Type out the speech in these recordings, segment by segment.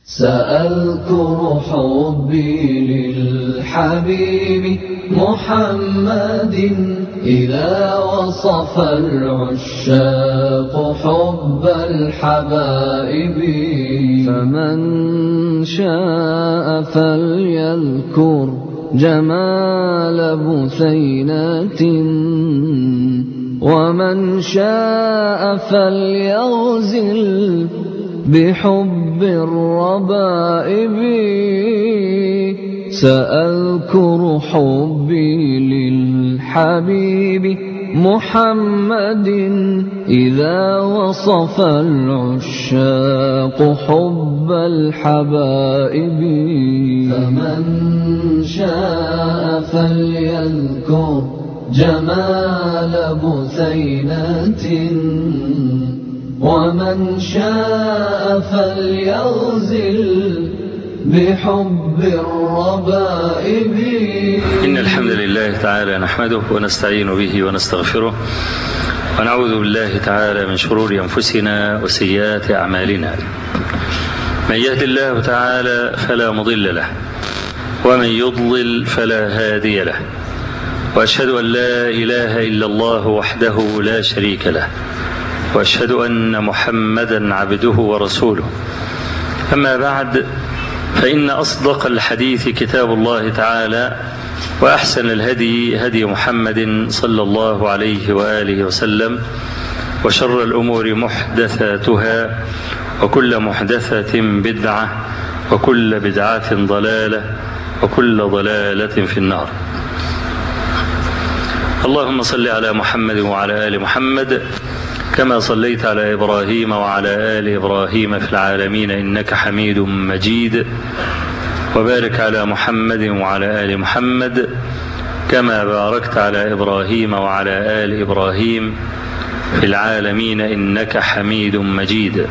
سأذكر حبي للحبيب محمد إذا وصف العشاق حب الحبائب فمن شاء فليذكر جمال بثينات ومن شاء فليغزل بحب الربائب سأذكر حبي للحبيب محمد إذا وصف العشاق حب الحبائب فمن شاء فليذكر جمال بثينة ومن شاء فليغزل بحب الربائب إن الحمد لله تعالى نحمده ونستعين به ونستغفره ونعوذ بالله تعالى من شرور أنفسنا وسيئات أعمالنا من يهد الله تعالى فلا مضل له ومن يضلل فلا هادي له وأشهد أن لا إله إلا الله وحده لا شريك له وأشهد أن محمدا عبده ورسوله أما بعد فإن أصدق الحديث كتاب الله تعالى وأحسن الهدي هدي محمد صلى الله عليه وآله وسلم وشر الأمور محدثاتها وكل محدثة بدعة وكل بدعة ضلالة وكل ضلالة في النار اللهم صل على محمد وعلى آل محمد كما صليت على إبراهيم وعلى آل إبراهيم في العالمين إنك حميد مجيد وبارك على محمد وعلى آل محمد كما باركت على إبراهيم وعلى آل إبراهيم في العالمين إنك حميد مجيد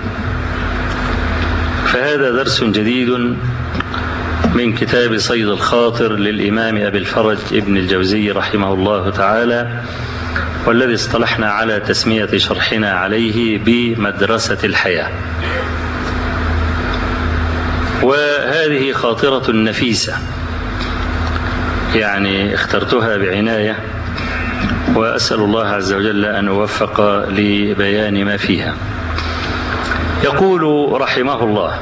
فهذا درس جديد من كتاب صيد الخاطر للإمام أبي الفرج ابن الجوزي رحمه الله تعالى والذي اصطلحنا على تسمية شرحنا عليه بمدرسة الحياة وهذه خاطرة نفيسة يعني اخترتها بعناية وأسأل الله عز وجل أن أوفق لبيان ما فيها يقول رحمه الله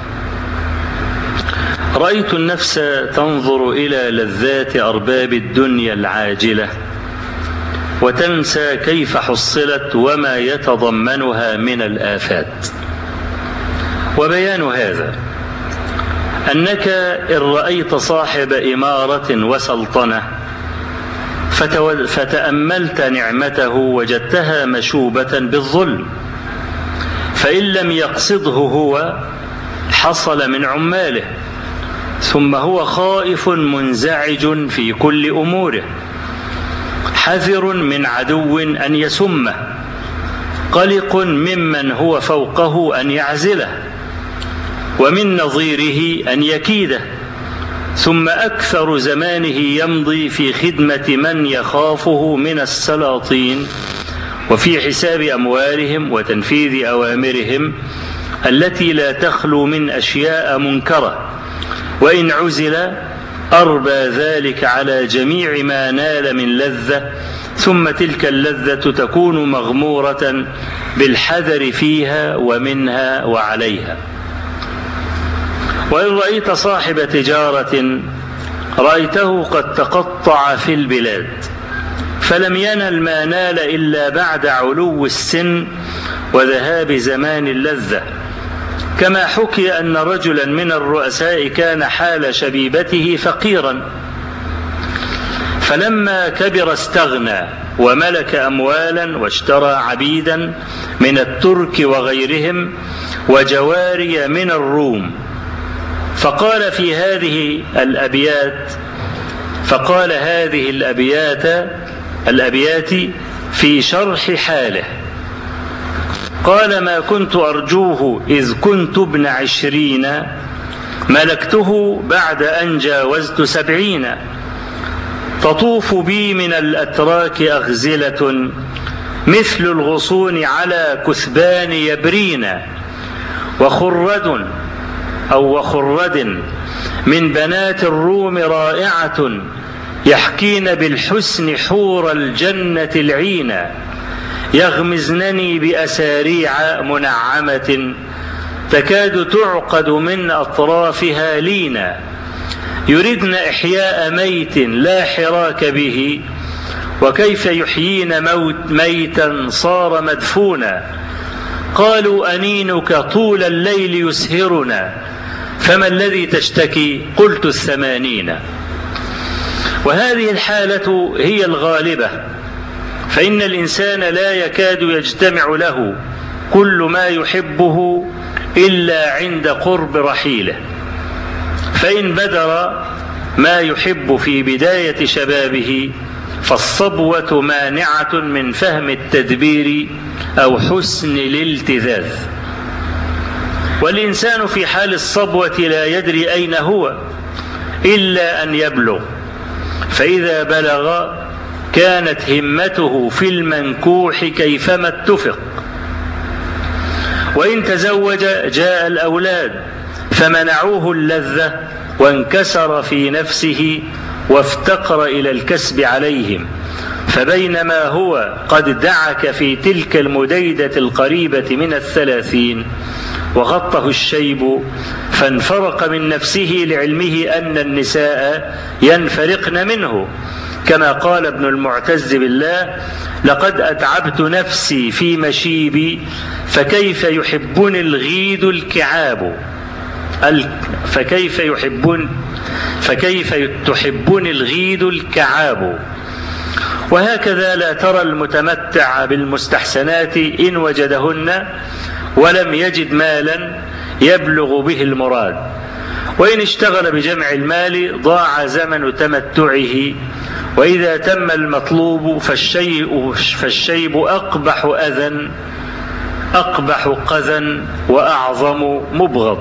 رأيت النفس تنظر إلى لذات أرباب الدنيا العاجلة وتنسى كيف حصلت وما يتضمنها من الآفات وبيان هذا أنك إن رأيت صاحب إمارة وسلطنة فتأملت نعمته وجدتها مشوبة بالظلم فإن لم يقصده هو حصل من عماله ثم هو خائف منزعج في كل أموره حذر من عدو أن يسمه قلق ممن هو فوقه أن يعزله ومن نظيره أن يكيده ثم أكثر زمانه يمضي في خدمة من يخافه من السلاطين وفي حساب أموالهم وتنفيذ أوامرهم التي لا تخلو من أشياء منكرة وإن عزل أربى ذلك على جميع ما نال من لذة ثم تلك اللذة تكون مغمورة بالحذر فيها ومنها وعليها وإن رأيت صاحب تجارة رأيته قد تقطع في البلاد فلم ينل ما نال إلا بعد علو السن وذهاب زمان اللذة كما حكي أن رجلا من الرؤساء كان حال شبيبته فقيرا فلما كبر استغنى وملك أموالا واشترى عبيدا من الترك وغيرهم وجواري من الروم فقال في هذه الأبيات فقال هذه الأبيات الأبيات في شرح حاله قال ما كنت أرجوه إذ كنت ابن عشرين ملكته بعد أن جاوزت سبعين تطوف بي من الأتراك أغزلة مثل الغصون على كثبان يبرين وخرد أو وخرد من بنات الروم رائعة يحكين بالحسن حور الجنة العينا يغمزنني بأساريع منعمة تكاد تعقد من أطرافها لينا يردن إحياء ميت لا حراك به وكيف يحيين موت ميتا صار مدفونا قالوا أنينك طول الليل يسهرنا فما الذي تشتكي قلت الثمانين وهذه الحالة هي الغالبة فإن الإنسان لا يكاد يجتمع له كل ما يحبه إلا عند قرب رحيله فإن بدر ما يحب في بداية شبابه فالصبوة مانعة من فهم التدبير أو حسن الالتذاذ والإنسان في حال الصبوة لا يدري أين هو إلا أن يبلغ فإذا بلغ كانت همته في المنكوح كيفما اتفق وإن تزوج جاء الأولاد فمنعوه اللذة وانكسر في نفسه وافتقر إلى الكسب عليهم فبينما هو قد دعك في تلك المديدة القريبة من الثلاثين وغطه الشيب فانفرق من نفسه لعلمه أن النساء ينفرقن منه كما قال ابن المعتز بالله لقد أتعبت نفسي في مشيبي فكيف يحبني الغيد الكعاب فكيف يحبون فكيف تحبني الغيد الكعاب وهكذا لا ترى المتمتع بالمستحسنات إن وجدهن ولم يجد مالا يبلغ به المراد وإن اشتغل بجمع المال ضاع زمن تمتعه وإذا تم المطلوب فالشيء فالشيب أقبح أذى أقبح قذى وأعظم مبغض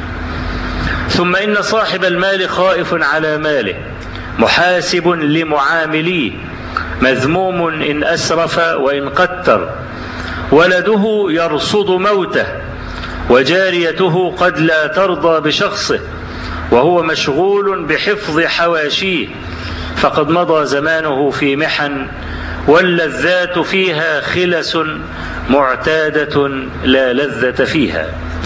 ثم إن صاحب المال خائف على ماله محاسب لمعامليه مذموم إن أسرف وإن قتر ولده يرصد موته وجاريته قد لا ترضى بشخصه وهو مشغول بحفظ حواشيه فقد مضى زمانه في محن واللذات فيها خلس معتاده لا لذه فيها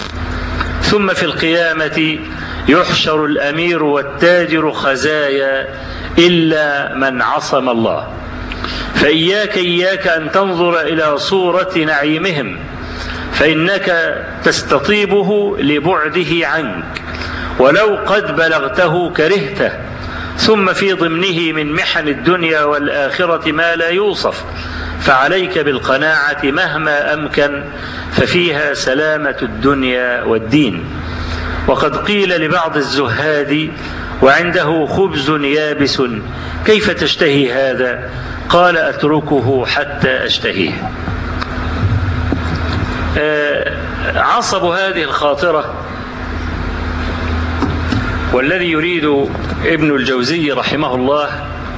ثم في القيامه يحشر الامير والتاجر خزايا الا من عصم الله فاياك اياك ان تنظر الى صوره نعيمهم فانك تستطيبه لبعده عنك ولو قد بلغته كرهته ثم في ضمنه من محن الدنيا والاخره ما لا يوصف فعليك بالقناعه مهما امكن ففيها سلامه الدنيا والدين وقد قيل لبعض الزهاد وعنده خبز يابس كيف تشتهي هذا قال اتركه حتى اشتهيه عصب هذه الخاطره والذي يريد ابن الجوزي رحمه الله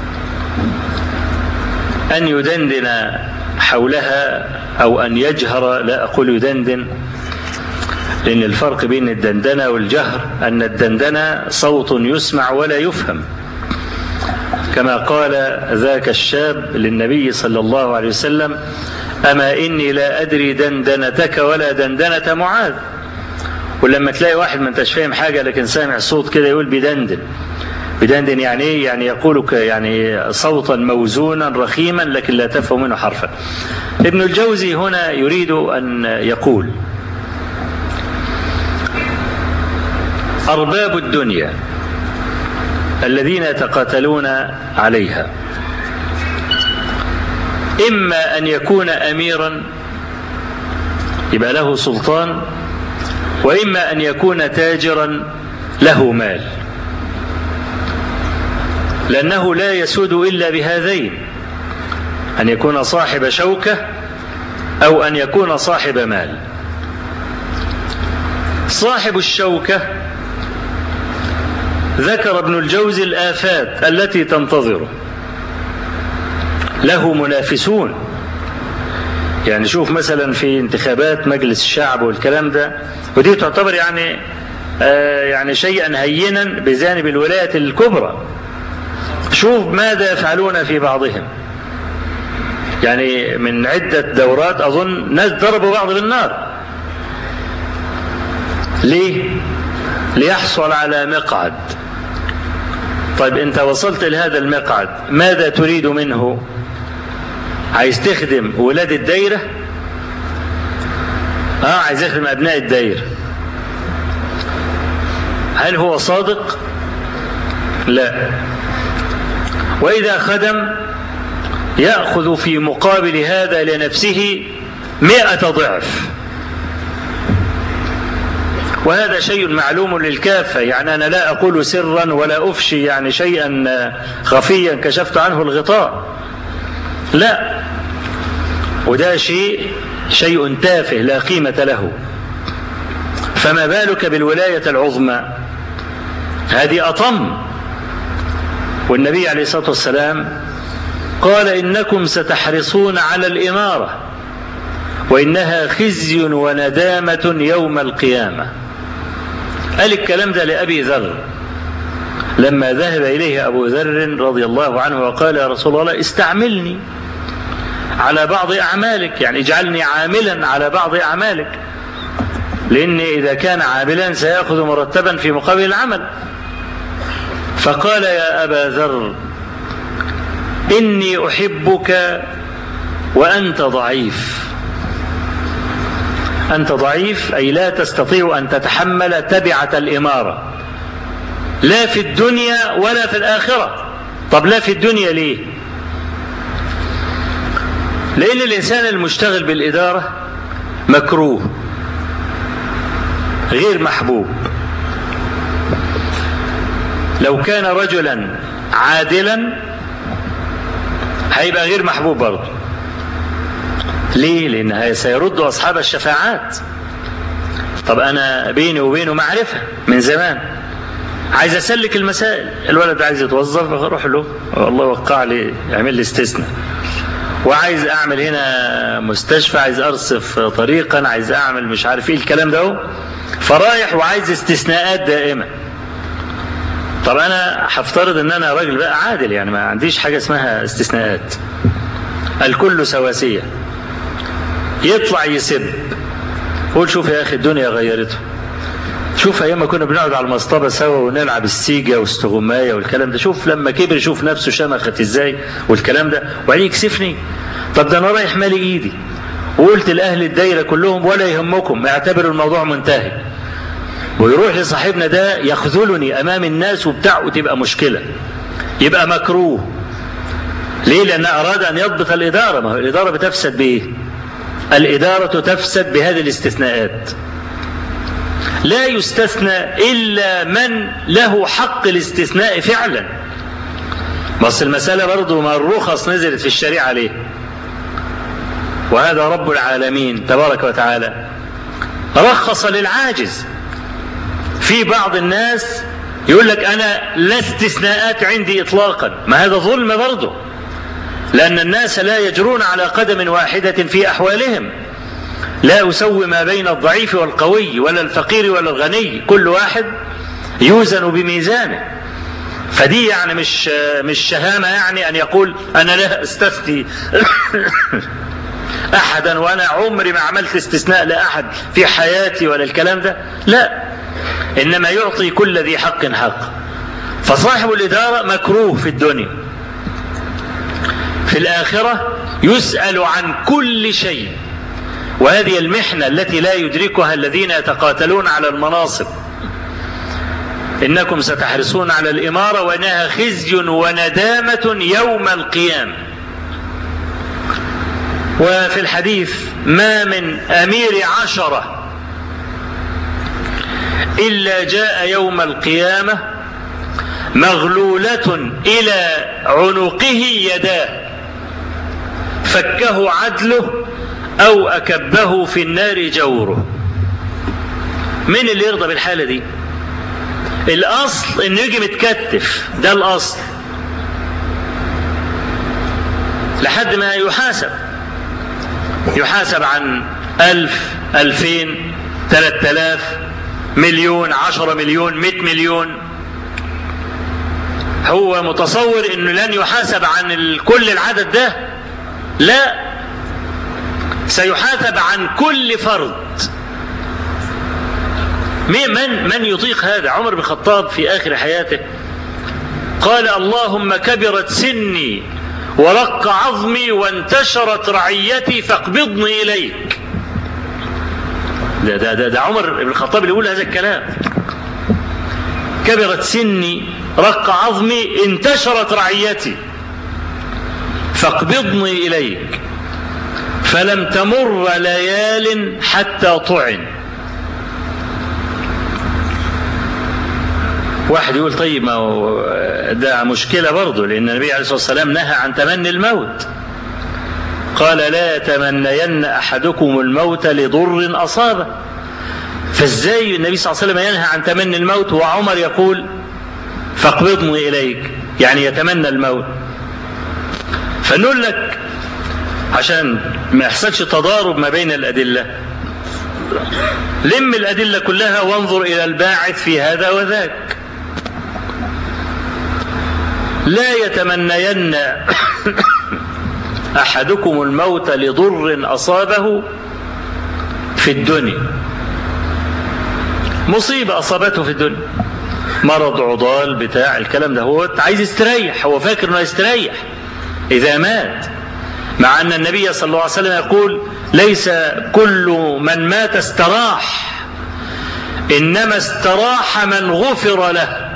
ان يدندن حولها او ان يجهر لا اقول يدندن لان الفرق بين الدندنه والجهر ان الدندنه صوت يسمع ولا يفهم كما قال ذاك الشاب للنبي صلى الله عليه وسلم اما اني لا ادري دندنتك ولا دندنه معاذ ولما تلاقي واحد ما انتش فاهم حاجه لكن سامع صوت كده يقول بيدندن بيدندن يعني ايه؟ يعني يقول يعني صوتا موزونا رخيما لكن لا تفهم منه حرفا. ابن الجوزي هنا يريد ان يقول ارباب الدنيا الذين يتقاتلون عليها اما ان يكون اميرا يبقى له سلطان واما ان يكون تاجرا له مال لانه لا يسود الا بهذين ان يكون صاحب شوكه او ان يكون صاحب مال صاحب الشوكه ذكر ابن الجوزي الافات التي تنتظره له منافسون يعني شوف مثلا في انتخابات مجلس الشعب والكلام ده ودي تعتبر يعني آه، يعني شيئا هينا بجانب الولاية الكبرى شوف ماذا يفعلون في بعضهم يعني من عدة دورات أظن ناس ضربوا بعض بالنار ليه؟ ليحصل على مقعد طيب أنت وصلت لهذا المقعد ماذا تريد منه؟ عايز تخدم ولاد الدايرة؟ اه عايز يخدم أبناء الدايرة هل هو صادق؟ لا وإذا خدم يأخذ في مقابل هذا لنفسه مئة ضعف وهذا شيء معلوم للكافة يعني أنا لا أقول سرا ولا أفشي يعني شيئا خفيا كشفت عنه الغطاء لا وده شيء شيء تافه لا قيمة له فما بالك بالولاية العظمى هذه أطم والنبي عليه الصلاة والسلام قال إنكم ستحرصون على الإمارة وإنها خزي وندامة يوم القيامة قال الكلام ده لأبي ذر لما ذهب إليه أبو ذر رضي الله عنه وقال يا رسول الله استعملني على بعض أعمالك يعني اجعلني عاملا على بعض أعمالك لأن إذا كان عاملا سيأخذ مرتبا في مقابل العمل فقال يا أبا ذر إني أحبك وأنت ضعيف أنت ضعيف أي لا تستطيع أن تتحمل تبعة الإمارة لا في الدنيا ولا في الآخرة طب لا في الدنيا ليه لأن الإنسان المشتغل بالإدارة مكروه غير محبوب لو كان رجلا عادلا هيبقى غير محبوب برضه ليه لان سيرد اصحاب الشفاعات طب انا بيني وبينه معرفه من زمان عايز اسلك المسائل الولد عايز يتوظف اروح له والله وقع لي يعمل لي استثناء وعايز اعمل هنا مستشفى عايز ارصف طريقا عايز اعمل مش عارف ايه الكلام ده فرايح وعايز استثناءات دائمه طب انا هفترض ان انا راجل بقى عادل يعني ما عنديش حاجه اسمها استثناءات الكل سواسيه يطلع يسب قول شوف يا اخي الدنيا غيرته شوف ايام ما كنا بنقعد على المصطبه سوا ونلعب السيجا واستغمايه والكلام ده شوف لما كبر يشوف نفسه شمخت ازاي والكلام ده وبعدين يكسفني طب ده انا رايح مالي ايدي وقلت لاهل الدايره كلهم ولا يهمكم اعتبروا الموضوع منتهي ويروح لصاحبنا ده يخذلني امام الناس وبتاع وتبقى مشكله يبقى مكروه ليه لان اراد ان يضبط الاداره ما هو الاداره بتفسد بايه الاداره تفسد بهذه الاستثناءات لا يستثنى الا من له حق الاستثناء فعلا بس المساله برضه ما الرخص نزلت في الشريعه ليه وهذا رب العالمين تبارك وتعالى رخص للعاجز في بعض الناس يقول لك انا لا استثناءات عندي اطلاقا ما هذا ظلم برضه لان الناس لا يجرون على قدم واحده في احوالهم لا اسوي ما بين الضعيف والقوي ولا الفقير ولا الغني كل واحد يوزن بميزانه فدي يعني مش مش شهامه يعني ان يقول انا لا استفتي احدا وانا عمري ما عملت استثناء لاحد في حياتي ولا الكلام ده لا انما يعطي كل ذي حق حق فصاحب الاداره مكروه في الدنيا في الاخره يسال عن كل شيء وهذه المحنه التي لا يدركها الذين يتقاتلون على المناصب انكم ستحرصون على الاماره وانها خزي وندامه يوم القيامه وفي الحديث ما من امير عشره إلا جاء يوم القيامة مغلولة إلى عنقه يداه فكه عدله أو أكبه في النار جوره من اللي يرضى بالحالة دي الأصل إنه يجي متكتف ده الأصل لحد ما يحاسب يحاسب عن ألف ألفين ثلاثة آلاف مليون عشرة مليون مئة مليون هو متصور انه لن يحاسب عن كل العدد ده لا سيحاسب عن كل فرد من من يطيق هذا عمر بن الخطاب في اخر حياته قال اللهم كبرت سني ورق عظمي وانتشرت رعيتي فاقبضني اليك ده ده ده, ده عمر بن الخطاب اللي يقول هذا الكلام كبرت سني رق عظمي انتشرت رعيتي فاقبضني اليك فلم تمر ليال حتى طعن واحد يقول طيب ما هو ده مشكلة برضه لأن النبي عليه الصلاة والسلام نهى عن تمني الموت قال لا يتمنين أحدكم الموت لضر أصابه فازاي النبي صلى الله عليه وسلم ينهى عن تمني الموت وعمر يقول فاقبضني إليك يعني يتمنى الموت فنقول لك عشان ما يحصلش تضارب ما بين الأدلة لم الأدلة كلها وانظر إلى الباعث في هذا وذاك لا يتمنين احدكم الموت لضر اصابه في الدنيا مصيبه اصابته في الدنيا مرض عضال بتاع الكلام ده هو عايز يستريح هو فاكر انه يستريح اذا مات مع ان النبي صلى الله عليه وسلم يقول ليس كل من مات استراح انما استراح من غفر له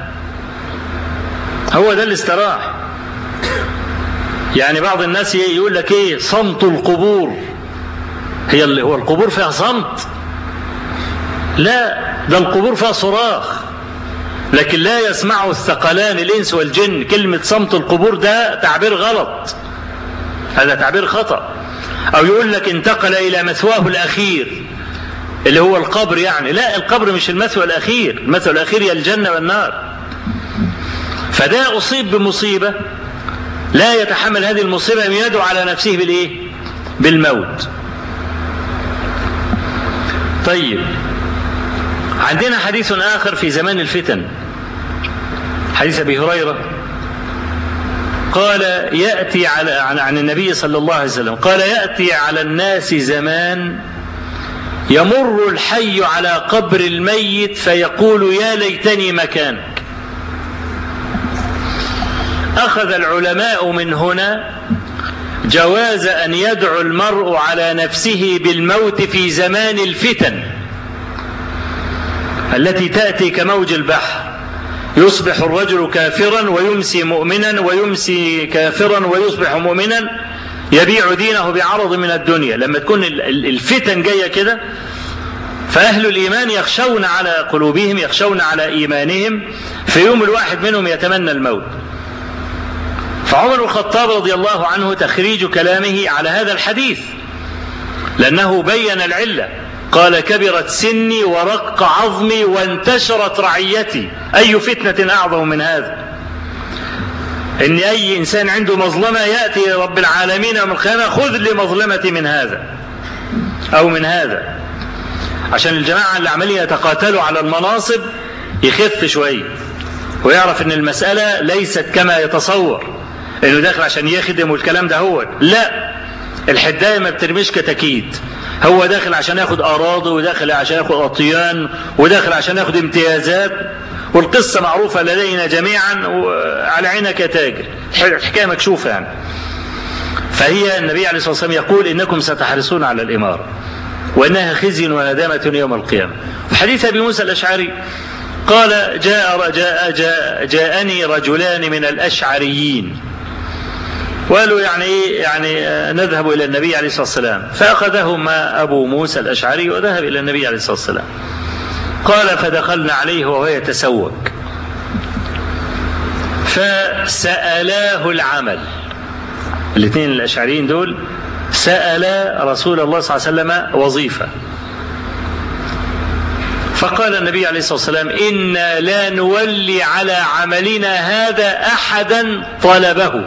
هو ده الاستراح يعني بعض الناس يقول لك ايه صمت القبور هي اللي هو القبور فيها صمت لا ده القبور فيها صراخ لكن لا يسمعه الثقلان الانس والجن كلمه صمت القبور ده تعبير غلط هذا تعبير خطا او يقول لك انتقل الى مثواه الاخير اللي هو القبر يعني لا القبر مش المثوى الاخير المثوى الاخير هي الجنه والنار فده أصيب بمصيبة لا يتحمل هذه المصيبة يدعو على نفسه بالإيه؟ بالموت. طيب عندنا حديث آخر في زمان الفتن حديث أبي هريرة قال يأتي على عن النبي صلى الله عليه وسلم قال يأتي على الناس زمان يمر الحي على قبر الميت فيقول يا ليتني مكانك أخذ العلماء من هنا جواز أن يدعو المرء على نفسه بالموت في زمان الفتن التي تأتي كموج البحر يصبح الرجل كافرا ويمسي مؤمنا ويمسي كافرا ويصبح مؤمنا يبيع دينه بعرض من الدنيا لما تكون الفتن جايه كده فأهل الإيمان يخشون على قلوبهم يخشون على إيمانهم في يوم الواحد منهم يتمنى الموت فعمر الخطاب رضي الله عنه تخريج كلامه على هذا الحديث لأنه بين العلة قال كبرت سني ورق عظمي وانتشرت رعيتي أي فتنة أعظم من هذا إن أي إنسان عنده مظلمة يأتي رب العالمين يوم القيامة خذ لي مظلمتي من هذا أو من هذا عشان الجماعة اللي عمالين يتقاتلوا على المناصب يخف شوية ويعرف ان المسألة ليست كما يتصور انه داخل عشان يخدم والكلام ده هو لا الحدايه ما بترميش كتاكيت هو داخل عشان ياخد اراضي وداخل عشان ياخد اطيان وداخل عشان ياخد امتيازات والقصه معروفه لدينا جميعا على عينك يا تاجر الحكايه مكشوفه يعني فهي النبي عليه الصلاه والسلام يقول انكم ستحرصون على الاماره وانها خزي وندامه يوم القيامه وحديث ابي موسى الاشعري قال جاء, جاء, جاء جاءني رجلان من الاشعريين وقالوا يعني ايه يعني نذهب الى النبي عليه الصلاه والسلام فاخذهما ابو موسى الاشعري وذهب الى النبي عليه الصلاه والسلام قال فدخلنا عليه وهو يتسوق فسالاه العمل الاثنين الاشعريين دول سال رسول الله صلى الله عليه وسلم وظيفه فقال النبي عليه الصلاه والسلام انا لا نولي على عملنا هذا احدا طلبه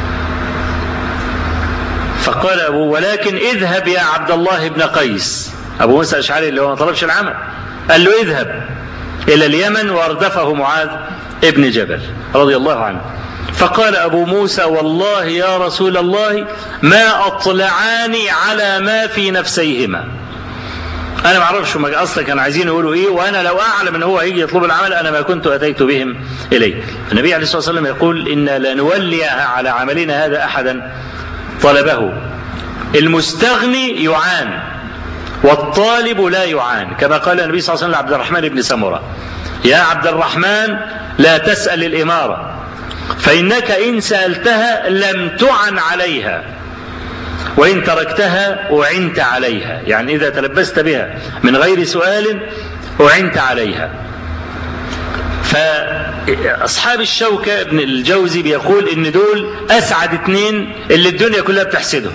فقال أبوه ولكن اذهب يا عبد الله بن قيس أبو موسى الأشعري اللي هو ما طلبش العمل قال له اذهب إلى اليمن وأردفه معاذ ابن جبل رضي الله عنه فقال أبو موسى والله يا رسول الله ما أطلعاني على ما في نفسيهما أنا ما أعرفش هم أصلا كانوا عايزين يقولوا إيه وأنا لو أعلم أن هو هيجي يطلب العمل أنا ما كنت أتيت بهم إليه النبي عليه الصلاة والسلام يقول إن لا نولي على عملنا هذا أحدا طلبه المستغني يعان والطالب لا يعان كما قال النبي صلى الله عليه وسلم لعبد الرحمن بن سمرة يا عبد الرحمن لا تسأل الإمارة فإنك إن سألتها لم تعن عليها وإن تركتها أعنت عليها يعني إذا تلبست بها من غير سؤال أعنت عليها فأصحاب الشوكة ابن الجوزي بيقول إن دول أسعد اتنين اللي الدنيا كلها بتحسدهم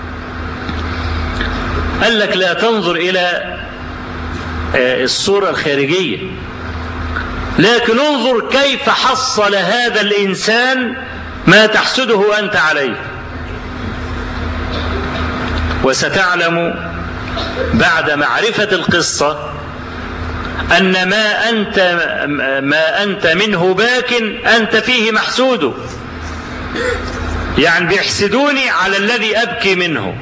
قال لك لا تنظر إلى الصورة الخارجية لكن انظر كيف حصل هذا الإنسان ما تحسده أنت عليه وستعلم بعد معرفة القصة أن ما أنت ما أنت منه باك أنت فيه محسود يعني بيحسدوني على الذي أبكي منه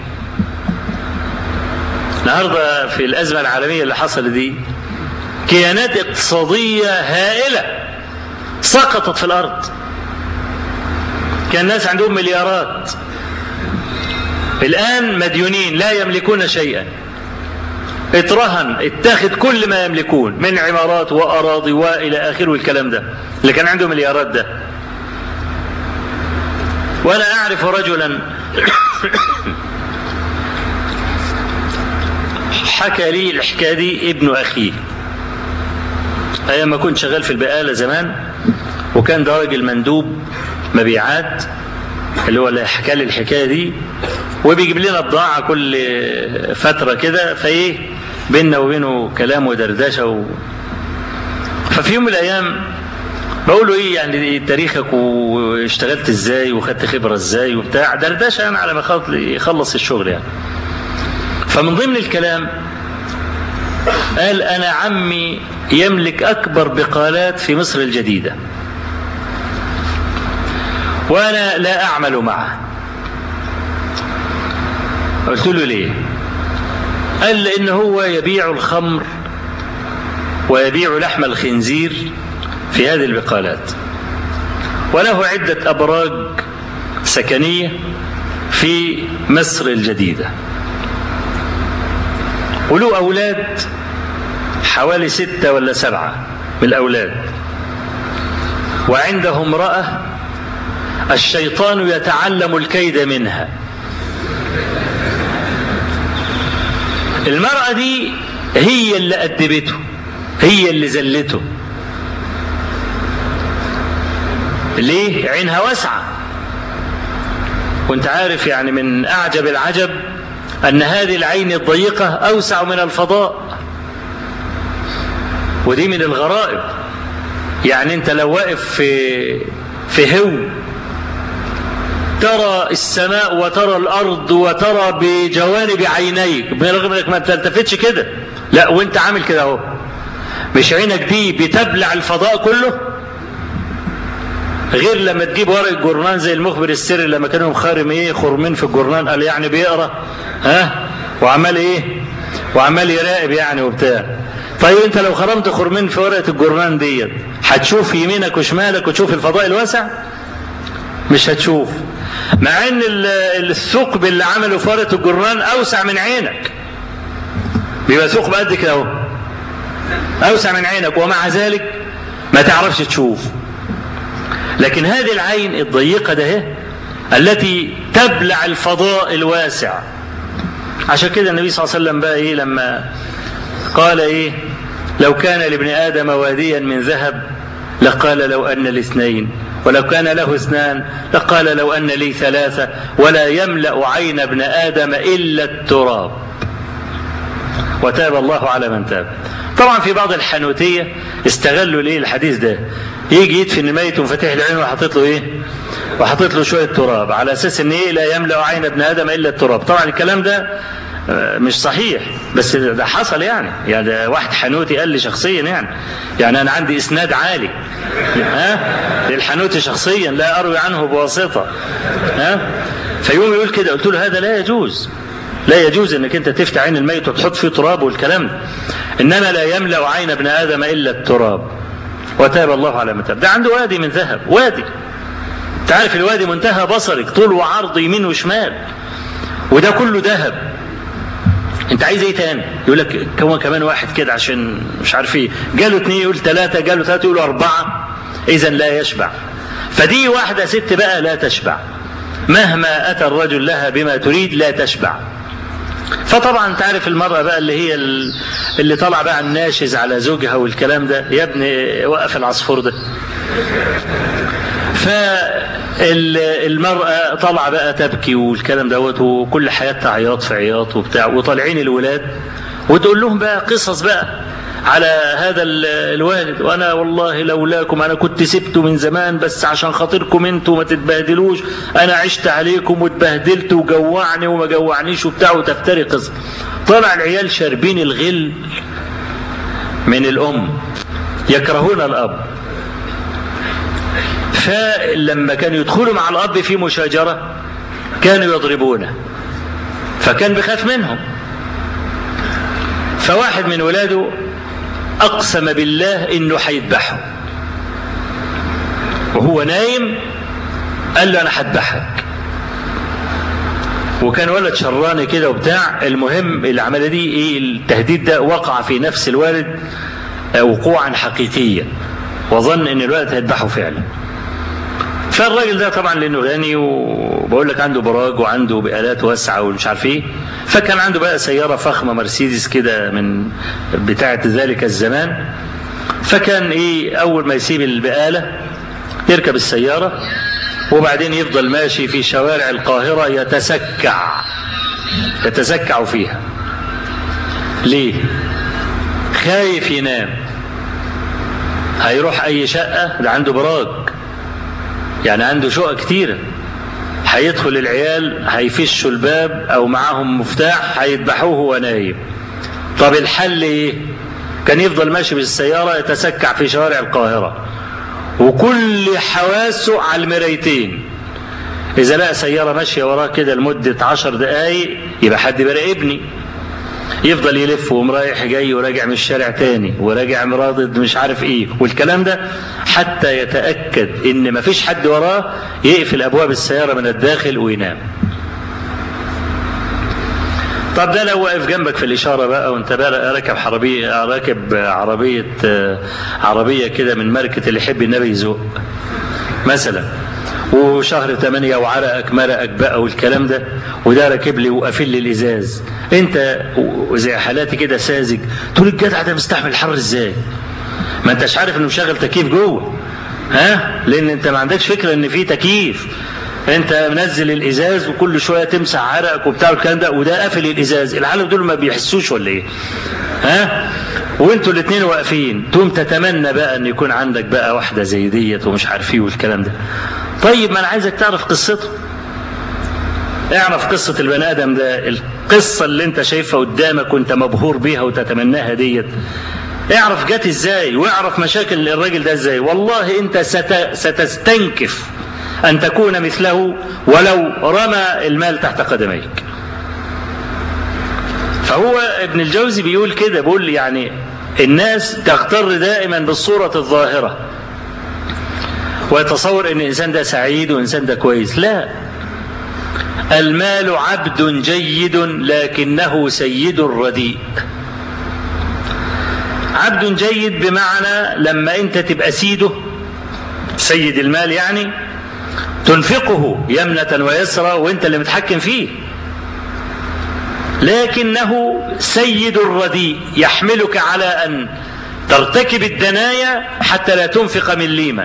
النهارده في الأزمة العالمية اللي حصلت دي كيانات اقتصادية هائلة سقطت في الأرض كان الناس عندهم مليارات الآن مديونين لا يملكون شيئا اترهن اتخذ كل ما يملكون من عمارات وأراضي وإلى آخره الكلام ده اللي كان عنده مليارات ده وأنا أعرف رجلا حكى لي الحكاية دي ابن أخيه أيام ما كنت شغال في البقالة زمان وكان ده راجل مندوب مبيعات اللي هو اللي حكى لي الحكاية دي وبيجيب لنا بضاعة كل فترة كده فإيه بيننا وبينه كلام ودردشة و... ففي يوم من الأيام بقول له ايه يعني تاريخك واشتغلت ازاي وخدت خبره ازاي وبتاع دردشه يعني على ما يخلص الشغل يعني فمن ضمن الكلام قال انا عمي يملك اكبر بقالات في مصر الجديده وانا لا اعمل معه قلت له ليه قال لان هو يبيع الخمر ويبيع لحم الخنزير في هذه البقالات وله عدة أبراج سكنية في مصر الجديدة وله أولاد حوالي ستة ولا سبعة من الأولاد وعنده امرأة الشيطان يتعلم الكيد منها المرأة دي هي اللي أدبته هي اللي زلته ليه عينها واسعة وانت عارف يعني من أعجب العجب أن هذه العين الضيقة أوسع من الفضاء ودي من الغرائب يعني انت لو واقف في في هو ترى السماء وترى الأرض وترى بجوانب عينيك برغم انك ما بتلتفتش كده لا وانت عامل كده اهو مش عينك دي بتبلع الفضاء كله غير لما تجيب ورق الجورنان زي المخبر السري لما كانوا مخارم ايه خرمين في الجورنان قال يعني بيقرا ها وعمال ايه وعمال يراقب يعني وبتاع طيب انت لو خرمت خرمين في ورقه الجورنان ديت هتشوف يمينك وشمالك وتشوف الفضاء الواسع مش هتشوف مع ان الثقب اللي عمله في ورقه الجورنان اوسع من عينك بيبقى ثقب قد كده اهو اوسع من عينك ومع ذلك ما تعرفش تشوف لكن هذه العين الضيقة ده التي تبلع الفضاء الواسع عشان كده النبي صلى الله عليه وسلم بقى ايه لما قال ايه لو كان لابن ادم واديا من ذهب لقال لو ان الاثنين ولو كان له اثنان لقال لو ان لي ثلاثه ولا يملا عين ابن ادم الا التراب وتاب الله على من تاب طبعا في بعض الحنوتيه استغلوا الايه الحديث ده يجي يدفن ميت وفاتح له عينه وحاطط له ايه؟ وحاطط له شويه تراب على اساس ان ايه لا يملا عين ابن ادم الا التراب، طبعا الكلام ده مش صحيح بس ده حصل يعني يعني ده واحد حنوتي قال لي شخصيا يعني يعني انا عندي اسناد عالي ها للحنوتي شخصيا لا اروي عنه بواسطه ها فيوم يقول كده قلت له هذا لا يجوز لا يجوز انك انت تفتح عين الميت وتحط فيه تراب والكلام ده انما لا يملا عين ابن ادم الا التراب وتاب الله على من تاب ده عنده وادي من ذهب وادي انت عارف الوادي منتهى بصرك طول وعرض يمين وشمال وده كله ذهب انت عايز ايه تاني يقول لك كمان كمان واحد كده عشان مش عارف ايه جاله اثنين يقول ثلاثة جاله ثلاثة يقول أربعة إذا لا يشبع فدي واحدة ست بقى لا تشبع مهما أتى الرجل لها بما تريد لا تشبع فطبعا انت عارف المرأة بقى اللي هي اللي طالعة بقى الناشز على زوجها والكلام ده يا ابني وقف العصفور ده فالمرأة طالعة بقى تبكي والكلام دوت وكل حياتها عياط في عياط وبتاع وطالعين الولاد وتقول لهم بقى قصص بقى على هذا الوالد وانا والله لولاكم انا كنت سبته من زمان بس عشان خاطركم انتوا ما تتبهدلوش انا عشت عليكم واتبهدلت وجوعني وما جوعنيش وبتاع وتفتري قصه طلع العيال شاربين الغل من الام يكرهون الاب فلما كانوا يدخلوا مع الاب في مشاجره كانوا يضربونه فكان بيخاف منهم فواحد من ولاده أقسم بالله إنه هيذبحه وهو نايم قال له أنا هذبحك وكان ولد شراني كده وبتاع المهم العملية دي إيه التهديد ده وقع في نفس الوالد وقوعا حقيقيا وظن إن الولد هيذبحه فعلا فالراجل ده طبعا لانه غني وبقول لك عنده براج وعنده بآلات واسعه ومش عارف ايه فكان عنده بقى سياره فخمه مرسيدس كده من بتاعه ذلك الزمان فكان ايه اول ما يسيب البقاله يركب السياره وبعدين يفضل ماشي في شوارع القاهره يتسكع يتسكع فيها ليه خايف ينام هيروح اي شقه ده عنده براج يعني عنده شقق كتيرة هيدخل العيال هيفشوا الباب او معاهم مفتاح هيذبحوه وهو نايم طب الحل ايه كان يفضل ماشي بالسيارة يتسكع في شوارع القاهرة وكل حواسه على المرايتين إذا لقى سيارة ماشية وراه كده لمدة عشر دقايق يبقى حد بيراقبني يفضل يلف ومرايح جاي وراجع من الشارع تاني وراجع مرادد مش عارف ايه والكلام ده حتى يتأكد ان مفيش حد وراه يقفل ابواب السيارة من الداخل وينام طب ده لو واقف جنبك في الإشارة بقى وأنت بقى راكب عربية راكب عربية عربية كده من ماركة اللي يحب النبي يزق مثلا وشهر ثمانية وعرقك مرقك بقى والكلام ده وده راكب لي وقافل لي الازاز انت زي حالاتي كده ساذج تقول الجدع ده مستحمل الحر ازاي ما انتش عارف انه مشغل تكييف جوه ها لان انت ما عندكش فكره ان في تكييف انت منزل الازاز وكل شويه تمسح عرقك وبتاع الكلام ده وده قافل الازاز العالم دول ما بيحسوش ولا ايه ها وانتوا الاثنين واقفين تقوم تتمنى بقى ان يكون عندك بقى واحده زي ديت ومش عارف ايه والكلام ده طيب ما انا عايزك تعرف قصته اعرف قصة البني آدم ده القصة اللي انت شايفها قدامك وانت مبهور بيها وتتمناها ديت اعرف جت ازاي واعرف مشاكل الراجل ده ازاي والله انت ست... ستستنكف ان تكون مثله ولو رمى المال تحت قدميك فهو ابن الجوزي بيقول كده بيقول يعني الناس تغتر دائما بالصورة الظاهرة ويتصور ان الانسان ده سعيد والانسان ده كويس لا المال عبد جيد لكنه سيد رديء عبد جيد بمعنى لما انت تبقى سيده سيد المال يعني تنفقه يمنة ويسرى وانت اللي متحكم فيه لكنه سيد الرديء يحملك على ان ترتكب الدنايا حتى لا تنفق مليما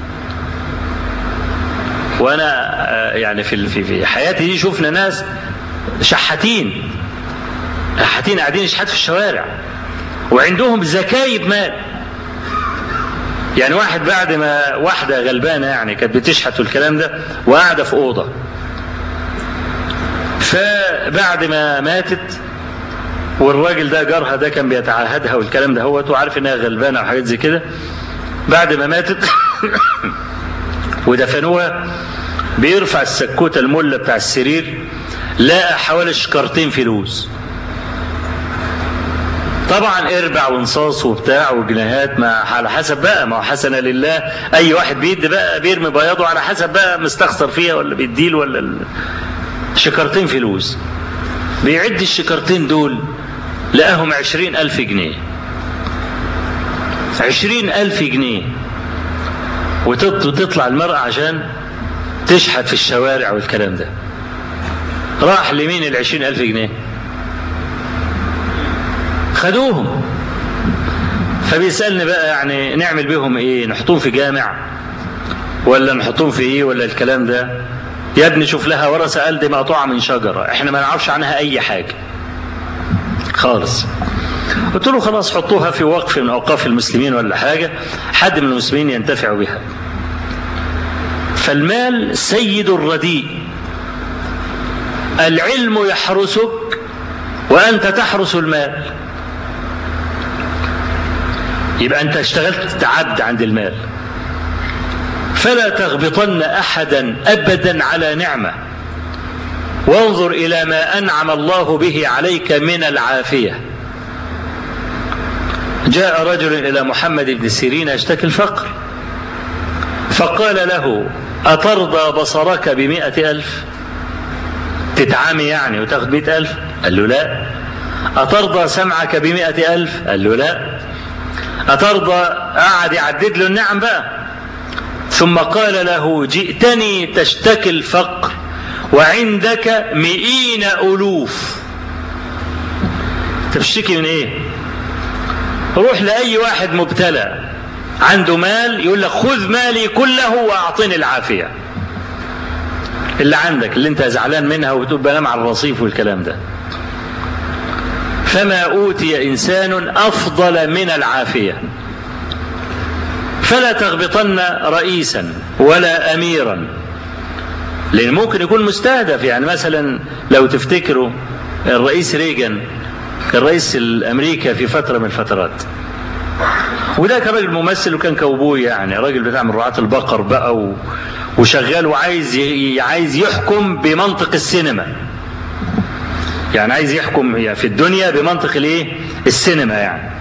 وانا يعني في في في حياتي دي شفنا ناس شحاتين شحاتين قاعدين يشحتوا في الشوارع وعندهم زكايب مال يعني واحد بعد ما واحده غلبانه يعني كانت بتشحت والكلام ده وقاعده في اوضه فبعد ما ماتت والراجل ده جارها ده كان بيتعاهدها والكلام ده هو وعارف انها غلبانه وحاجات زي كده بعد ما ماتت ودفنوها بيرفع السكوته المله بتاع السرير لقى حوالي شكرتين فلوس طبعا اربع ونصاص وبتاع وجنيهات ما على حسب بقى ما هو حسنه لله اي واحد بيدي بقى بيرمي بياضه على حسب بقى مستخسر فيها ولا بيديل ولا ال... شكرتين فلوس بيعد الشكرتين دول لقاهم عشرين ألف جنيه عشرين ألف جنيه وتطلع المرأة عشان تشحت في الشوارع والكلام ده راح لمين العشرين ألف جنيه خدوهم فبيسألني بقى يعني نعمل بيهم ايه نحطهم في جامع ولا نحطهم في ايه ولا الكلام ده يا ابني شوف لها ورثة قال دي مقطوعة من شجرة احنا ما نعرفش عنها اي حاجة خالص قلت له خلاص حطوها في وقف من اوقاف المسلمين ولا حاجة حد من المسلمين ينتفع بها فالمال سيد الرديء العلم يحرسك وانت تحرس المال يبقى انت اشتغلت عبد عند المال فلا تغبطن احدا ابدا على نعمه وانظر الى ما انعم الله به عليك من العافيه جاء رجل الى محمد بن سيرين يشتكي الفقر فقال له أترضى بصرك بمئة ألف تتعامي يعني وتاخد مئة ألف قال له لا أترضى سمعك بمئة ألف قال له لا أترضى قعد يعدد له النعم بقى ثم قال له جئتني تشتكي الفقر وعندك مئين ألوف تشتكي من ايه روح لأي واحد مبتلى عنده مال يقول لك خذ مالي كله واعطني العافيه اللي عندك اللي انت زعلان منها وبتقول بنام على الرصيف والكلام ده فما اوتي انسان افضل من العافيه فلا تغبطن رئيسا ولا اميرا لان ممكن يكون مستهدف يعني مثلا لو تفتكروا الرئيس ريجن الرئيس الامريكا في فتره من الفترات وده كان راجل ممثل وكان كوبوي يعني راجل بتاع من رعاة البقر بقى و... وشغال وعايز ي... عايز يحكم بمنطق السينما يعني عايز يحكم يعني في الدنيا بمنطق الايه السينما يعني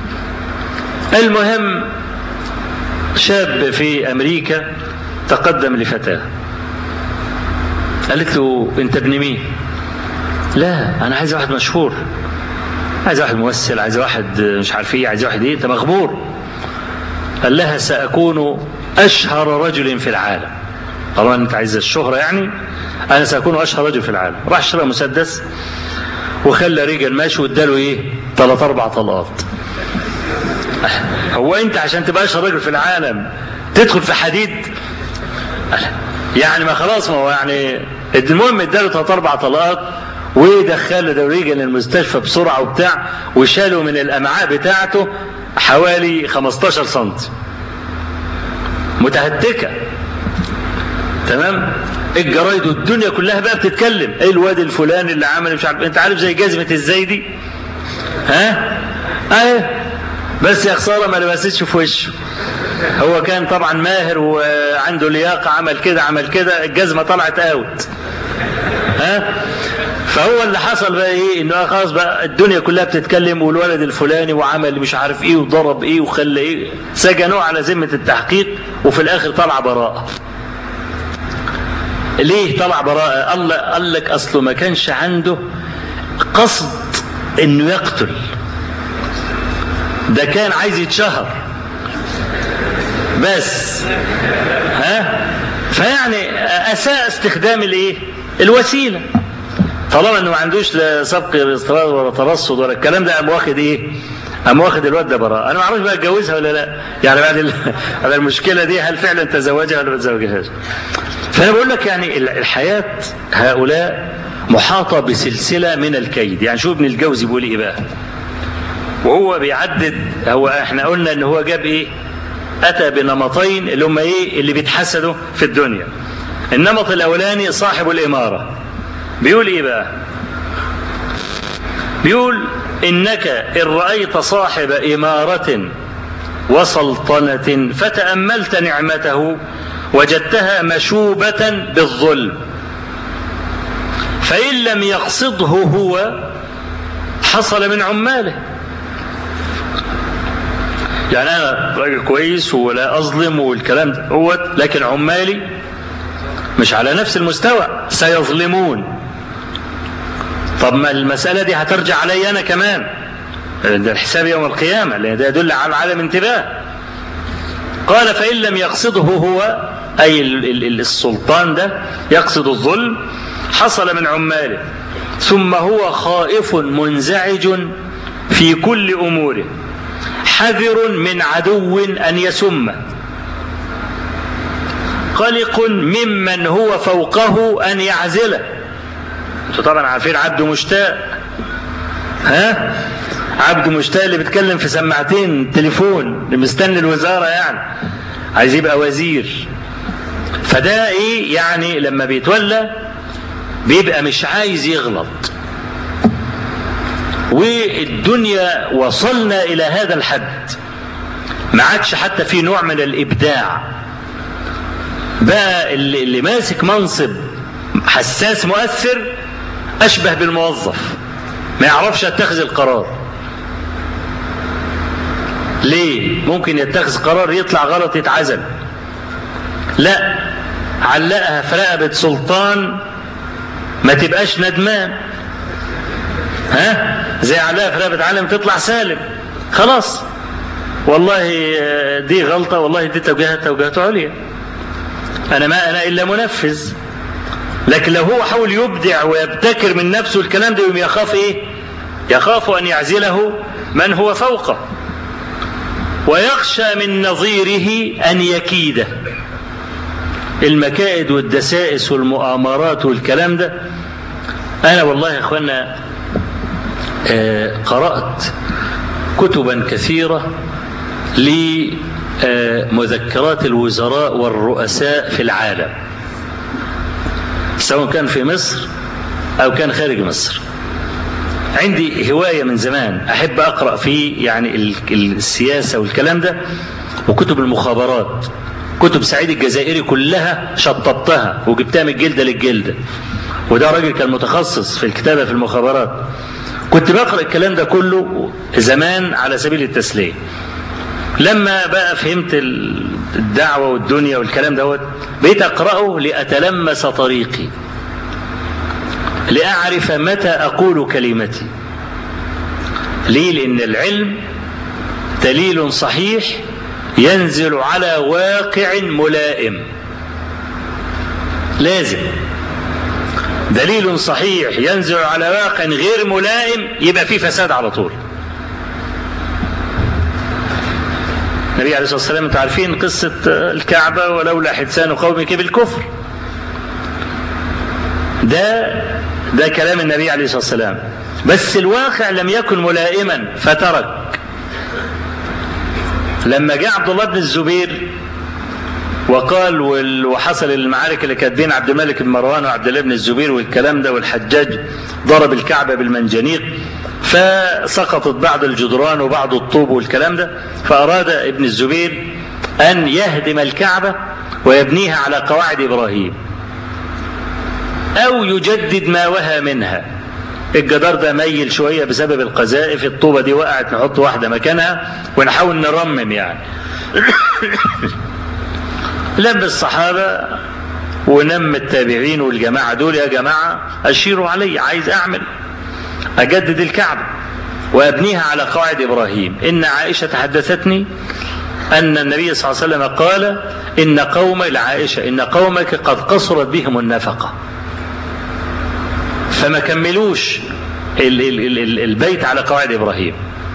المهم شاب في امريكا تقدم لفتاه قالت له انت ابن مين لا انا عايز واحد مشهور عايز واحد ممثل عايز واحد مش عارف ايه عايز واحد ايه انت مغبور قال لها ساكون اشهر رجل في العالم طبعا انت عايز الشهرة يعني انا ساكون اشهر رجل في العالم راح اشترى مسدس وخلى رجل ماشي واداله ايه ثلاث اربع طلقات هو انت عشان تبقى اشهر رجل في العالم تدخل في حديد يعني ما خلاص ما هو يعني المهم اداله ثلاث اربع طلقات ودخله دوريجن المستشفى بسرعه وبتاع وشالوا من الامعاء بتاعته حوالي 15 سم متهتكه تمام الجرايد والدنيا كلها بقى بتتكلم ايه الواد الفلاني اللي عمل مش عارف انت عارف زي جزمه الزايدي ها اهي بس يا خساره ما لبستش في وشه هو كان طبعا ماهر وعنده لياقه عمل كده عمل كده الجزمه طلعت اوت ها فهو اللي حصل بقى ايه انه خلاص بقى الدنيا كلها بتتكلم والولد الفلاني وعمل مش عارف ايه وضرب ايه وخلى ايه سجنوه على ذمه التحقيق وفي الاخر طلع براءه ليه طلع براءه الله قال لك اصله ما كانش عنده قصد انه يقتل ده كان عايز يتشهر بس ها فيعني اساء استخدام الايه الوسيله طالما انه ما عندوش لا سبق اصرار ولا ترصد ولا الكلام ده قام واخد ايه؟ قام واخد الواد ده براء انا ما اعرفش بقى اتجوزها ولا لا يعني بعد ال... على المشكله دي هل فعلا تزوجها ولا ما تزوجهاش فانا بقول لك يعني الحياه هؤلاء محاطه بسلسله من الكيد يعني شوف ابن الجوزي بيقول ايه بقى وهو بيعدد هو احنا قلنا ان هو جاب ايه اتى بنمطين اللي هم ايه اللي بيتحسدوا في الدنيا النمط الاولاني صاحب الاماره بيقول ايه بقى بيقول انك ان رايت صاحب اماره وسلطنه فتاملت نعمته وجدتها مشوبه بالظلم فان لم يقصده هو حصل من عماله يعني انا راجل كويس ولا اظلم والكلام ده هو لكن عمالي مش على نفس المستوى سيظلمون طب ما المسألة دي هترجع علي أنا كمان ده الحساب يوم القيامة لأن ده يدل على عدم انتباه قال فإن لم يقصده هو أي السلطان ده يقصد الظلم حصل من عماله ثم هو خائف منزعج في كل أموره حذر من عدو أن يسمه قلق ممن هو فوقه أن يعزله انتوا طبعا عارفين عبد مشتاق ها عبد مشتاق اللي بيتكلم في سماعتين تليفون اللي مستني الوزارة يعني عايز يبقى وزير فده ايه يعني لما بيتولى بيبقى مش عايز يغلط والدنيا وصلنا الى هذا الحد ما عادش حتى في نوع من الابداع بقى اللي, اللي ماسك منصب حساس مؤثر اشبه بالموظف ما يعرفش يتخذ القرار ليه ممكن يتخذ قرار يطلع غلط يتعزل لا علقها في رقبة سلطان ما تبقاش ندمان ها زي علقها في رقبة عالم تطلع سالم خلاص والله دي غلطة والله دي توجيهات توجيهات عليا أنا ما أنا إلا منفذ لكن لو هو حاول يبدع ويبتكر من نفسه الكلام ده يوم يخاف إيه يخاف أن يعزله من هو فوقه ويخشى من نظيره أن يكيده المكائد والدسائس والمؤامرات والكلام ده أنا والله يا إخوانا آه قرأت كتبا كثيرة لمذكرات الوزراء والرؤساء في العالم سواء كان في مصر أو كان خارج مصر عندي هواية من زمان أحب أقرأ في يعني السياسة والكلام ده وكتب المخابرات كتب سعيد الجزائري كلها شطبتها وجبتها من الجلدة للجلدة وده راجل كان متخصص في الكتابة في المخابرات كنت بقرأ الكلام ده كله زمان على سبيل التسلية لما بقى فهمت الدعوة والدنيا والكلام دوت بقيت أقرأه لأتلمس طريقي لأعرف متى أقول كلمتي ليه لأن العلم دليل صحيح ينزل على واقع ملائم لازم دليل صحيح ينزل على واقع غير ملائم يبقى فيه فساد على طول النبي عليه الصلاة والسلام انتم عارفين قصة الكعبة ولولا حدثان قومك بالكفر ده ده كلام النبي عليه الصلاة والسلام بس الواقع لم يكن ملائما فترك لما جاء عبد الله بن الزبير وقال وحصل المعارك اللي كانت بين عبد الملك بن مروان وعبد الله بن الزبير والكلام ده والحجاج ضرب الكعبة بالمنجنيق فسقطت بعض الجدران وبعض الطوب والكلام ده فأراد ابن الزبير أن يهدم الكعبة ويبنيها على قواعد إبراهيم أو يجدد ما وهى منها الجدار ده ميل شوية بسبب القذائف الطوبة دي وقعت نحط واحدة مكانها ونحاول نرمم يعني لم الصحابة ونم التابعين والجماعة دول يا جماعة أشيروا علي عايز أعمل أجدد الكعبة وأبنيها على قواعد إبراهيم إن عائشة حدثتني أن النبي صلى الله عليه وسلم قال إن قوم لعائشة إن قومك قد قصرت بهم النفقة فما كملوش ال ال ال البيت على قواعد إبراهيم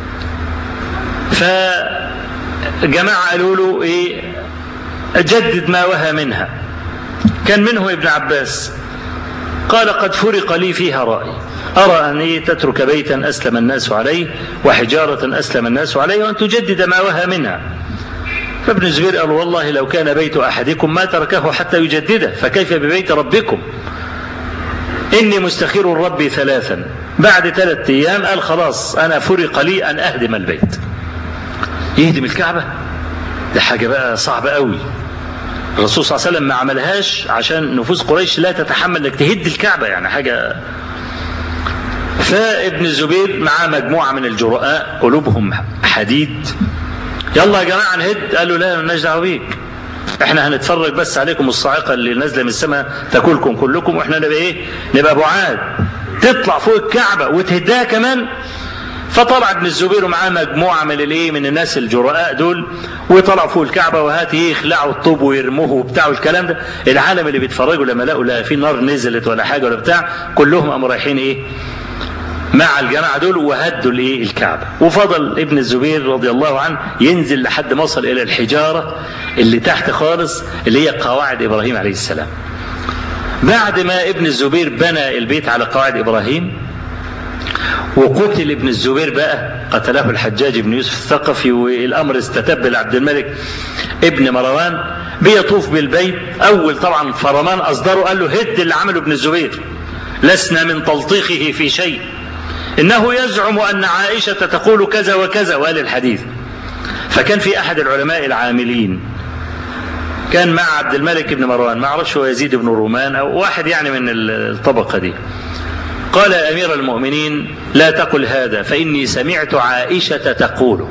فجماعة قالوا له إيه جدد ما وهى منها كان منه ابن عباس قال قد فرق لي فيها رأي أرى أن إيه تترك بيتا أسلم الناس عليه وحجارة أسلم الناس عليه وأن تجدد ما وهى منها فابن الزبير قال والله لو كان بيت أحدكم ما تركه حتى يجدده فكيف ببيت ربكم إني مستخير ربي ثلاثا بعد ثلاثة أيام قال خلاص أنا فرق لي أن أهدم البيت يهدم الكعبة ده حاجة بقى صعبة قوي الرسول صلى الله عليه وسلم ما عملهاش عشان نفوس قريش لا تتحمل انك تهد الكعبة يعني حاجة فابن الزبير معاه مجموعة من الجرؤاء قلوبهم حديد يلا يا جماعة نهد قالوا لا مالناش دعوة بيك احنا هنتفرج بس عليكم الصاعقة اللي نازلة من السماء تاكلكم كلكم واحنا نبقى ايه نبقى بعاد تطلع فوق الكعبة وتهدها كمان فطلع ابن الزبير ومعاه مجموعة من الايه من الناس الجرؤاء دول وطلعوا فوق الكعبة وهات ايه يخلعوا الطوب ويرموه وبتاع والكلام ده العالم اللي بيتفرجوا لما لقوا لا في نار نزلت ولا حاجة ولا بتاع كلهم قاموا رايحين ايه مع الجماعة دول وهدوا الايه الكعبة وفضل ابن الزبير رضي الله عنه ينزل لحد ما وصل الى الحجارة اللي تحت خالص اللي هي قواعد ابراهيم عليه السلام بعد ما ابن الزبير بنى البيت على قواعد ابراهيم وقتل ابن الزبير بقى قتله الحجاج بن يوسف الثقفي والامر استتب لعبد الملك ابن مروان بيطوف بالبيت اول طبعا فرمان اصدره قال له هد اللي عمله ابن الزبير لسنا من تلطيخه في شيء انه يزعم ان عائشه تقول كذا وكذا وقال الحديث فكان في احد العلماء العاملين كان مع عبد الملك بن مروان ما اعرفش هو يزيد بن رومان او واحد يعني من الطبقه دي قال يا امير المؤمنين لا تقل هذا فاني سمعت عائشه تقول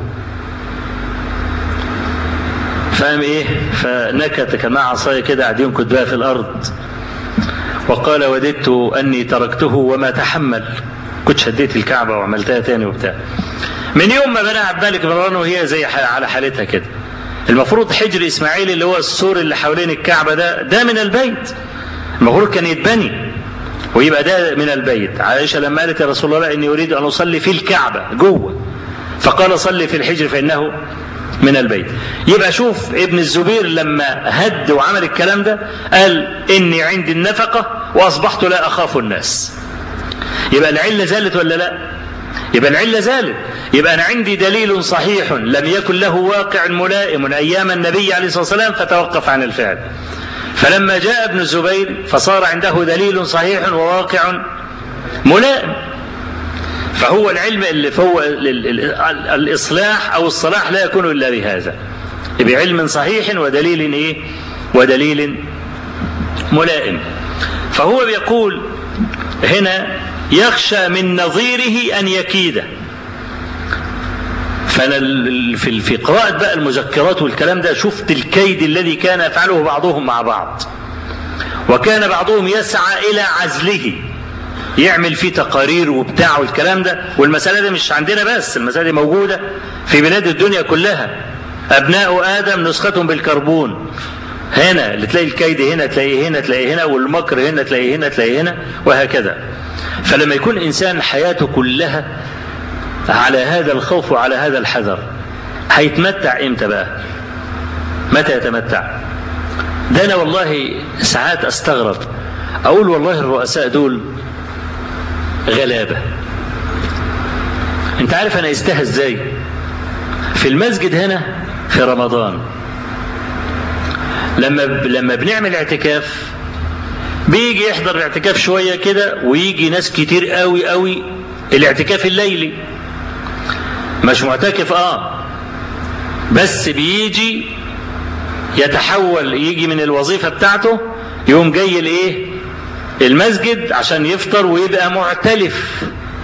فاهم ايه فنكت كما عصايه كده قاعدين كدبها في الارض وقال وددت اني تركته وما تحمل كنت شديت الكعبه وعملتها تاني وبتاع من يوم ما بنى عبد الملك بن مروان وهي زي على حالتها كده المفروض حجر اسماعيل اللي هو السور اللي حوالين الكعبه ده ده من البيت المفروض كان يتبني ويبقى ده من البيت عائشه لما قالت يا رسول الله اني اريد ان اصلي في الكعبه جوه فقال صلي في الحجر فانه من البيت يبقى شوف ابن الزبير لما هد وعمل الكلام ده قال اني عندي النفقه واصبحت لا اخاف الناس يبقى العله زالت ولا لا يبقى العله زالت يبقى انا عندي دليل صحيح لم يكن له واقع ملائم ايام النبي عليه الصلاه والسلام فتوقف عن الفعل فلما جاء ابن الزبير فصار عنده دليل صحيح وواقع ملائم فهو العلم اللي فهو الاصلاح او الصلاح لا يكون الا بهذا بعلم صحيح ودليل ايه ودليل ملائم فهو بيقول هنا يخشى من نظيره ان يكيده فانا في في قراءه بقى المذكرات والكلام ده شفت الكيد الذي كان يفعله بعضهم مع بعض وكان بعضهم يسعى الى عزله يعمل فيه تقارير وبتاع والكلام ده والمسألة دي مش عندنا بس المسألة دي موجودة في بلاد الدنيا كلها أبناء آدم نسختهم بالكربون هنا اللي تلاقي الكيد هنا تلاقيه هنا تلاقيه هنا والمكر هنا تلاقيه هنا تلاقيه هنا وهكذا فلما يكون إنسان حياته كلها على هذا الخوف وعلى هذا الحذر هيتمتع امتى بقى متى يتمتع ده انا والله ساعات استغرب اقول والله الرؤساء دول غلابه انت عارف انا استهى ازاي في المسجد هنا في رمضان لما لما بنعمل اعتكاف بيجي يحضر الاعتكاف شويه كده ويجي ناس كتير قوي قوي الاعتكاف الليلي مش معتكف اه بس بيجي يتحول يجي من الوظيفه بتاعته يقوم جاي الايه المسجد عشان يفطر ويبقى معتلف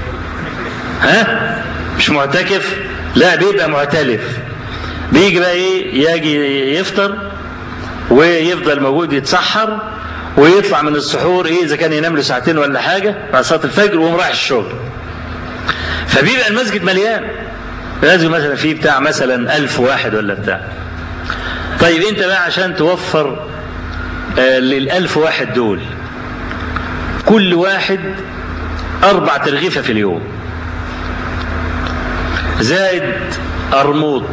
ها مش معتكف لا بيبقى معتلف بيجي بقى ايه يجي يفطر ويفضل موجود يتسحر ويطلع من السحور ايه اذا كان ينام له ساعتين ولا حاجه بعد صلاه الفجر ويقوم رايح الشغل فبيبقى المسجد مليان لازم مثلا فيه بتاع مثلا ألف واحد ولا بتاع طيب انت بقى عشان توفر آه للألف واحد دول كل واحد أربع ترغيفة في اليوم زائد أرموط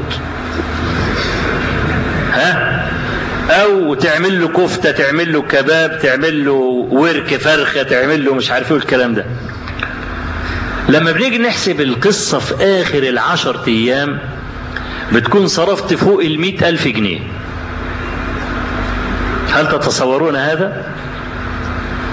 ها أو تعمل له كفتة تعمل له كباب تعمل له ورك فرخة تعمل له مش عارف ايه الكلام ده لما بنيجي نحسب القصة في آخر العشر أيام بتكون صرفت فوق المئة ألف جنيه هل تتصورون هذا؟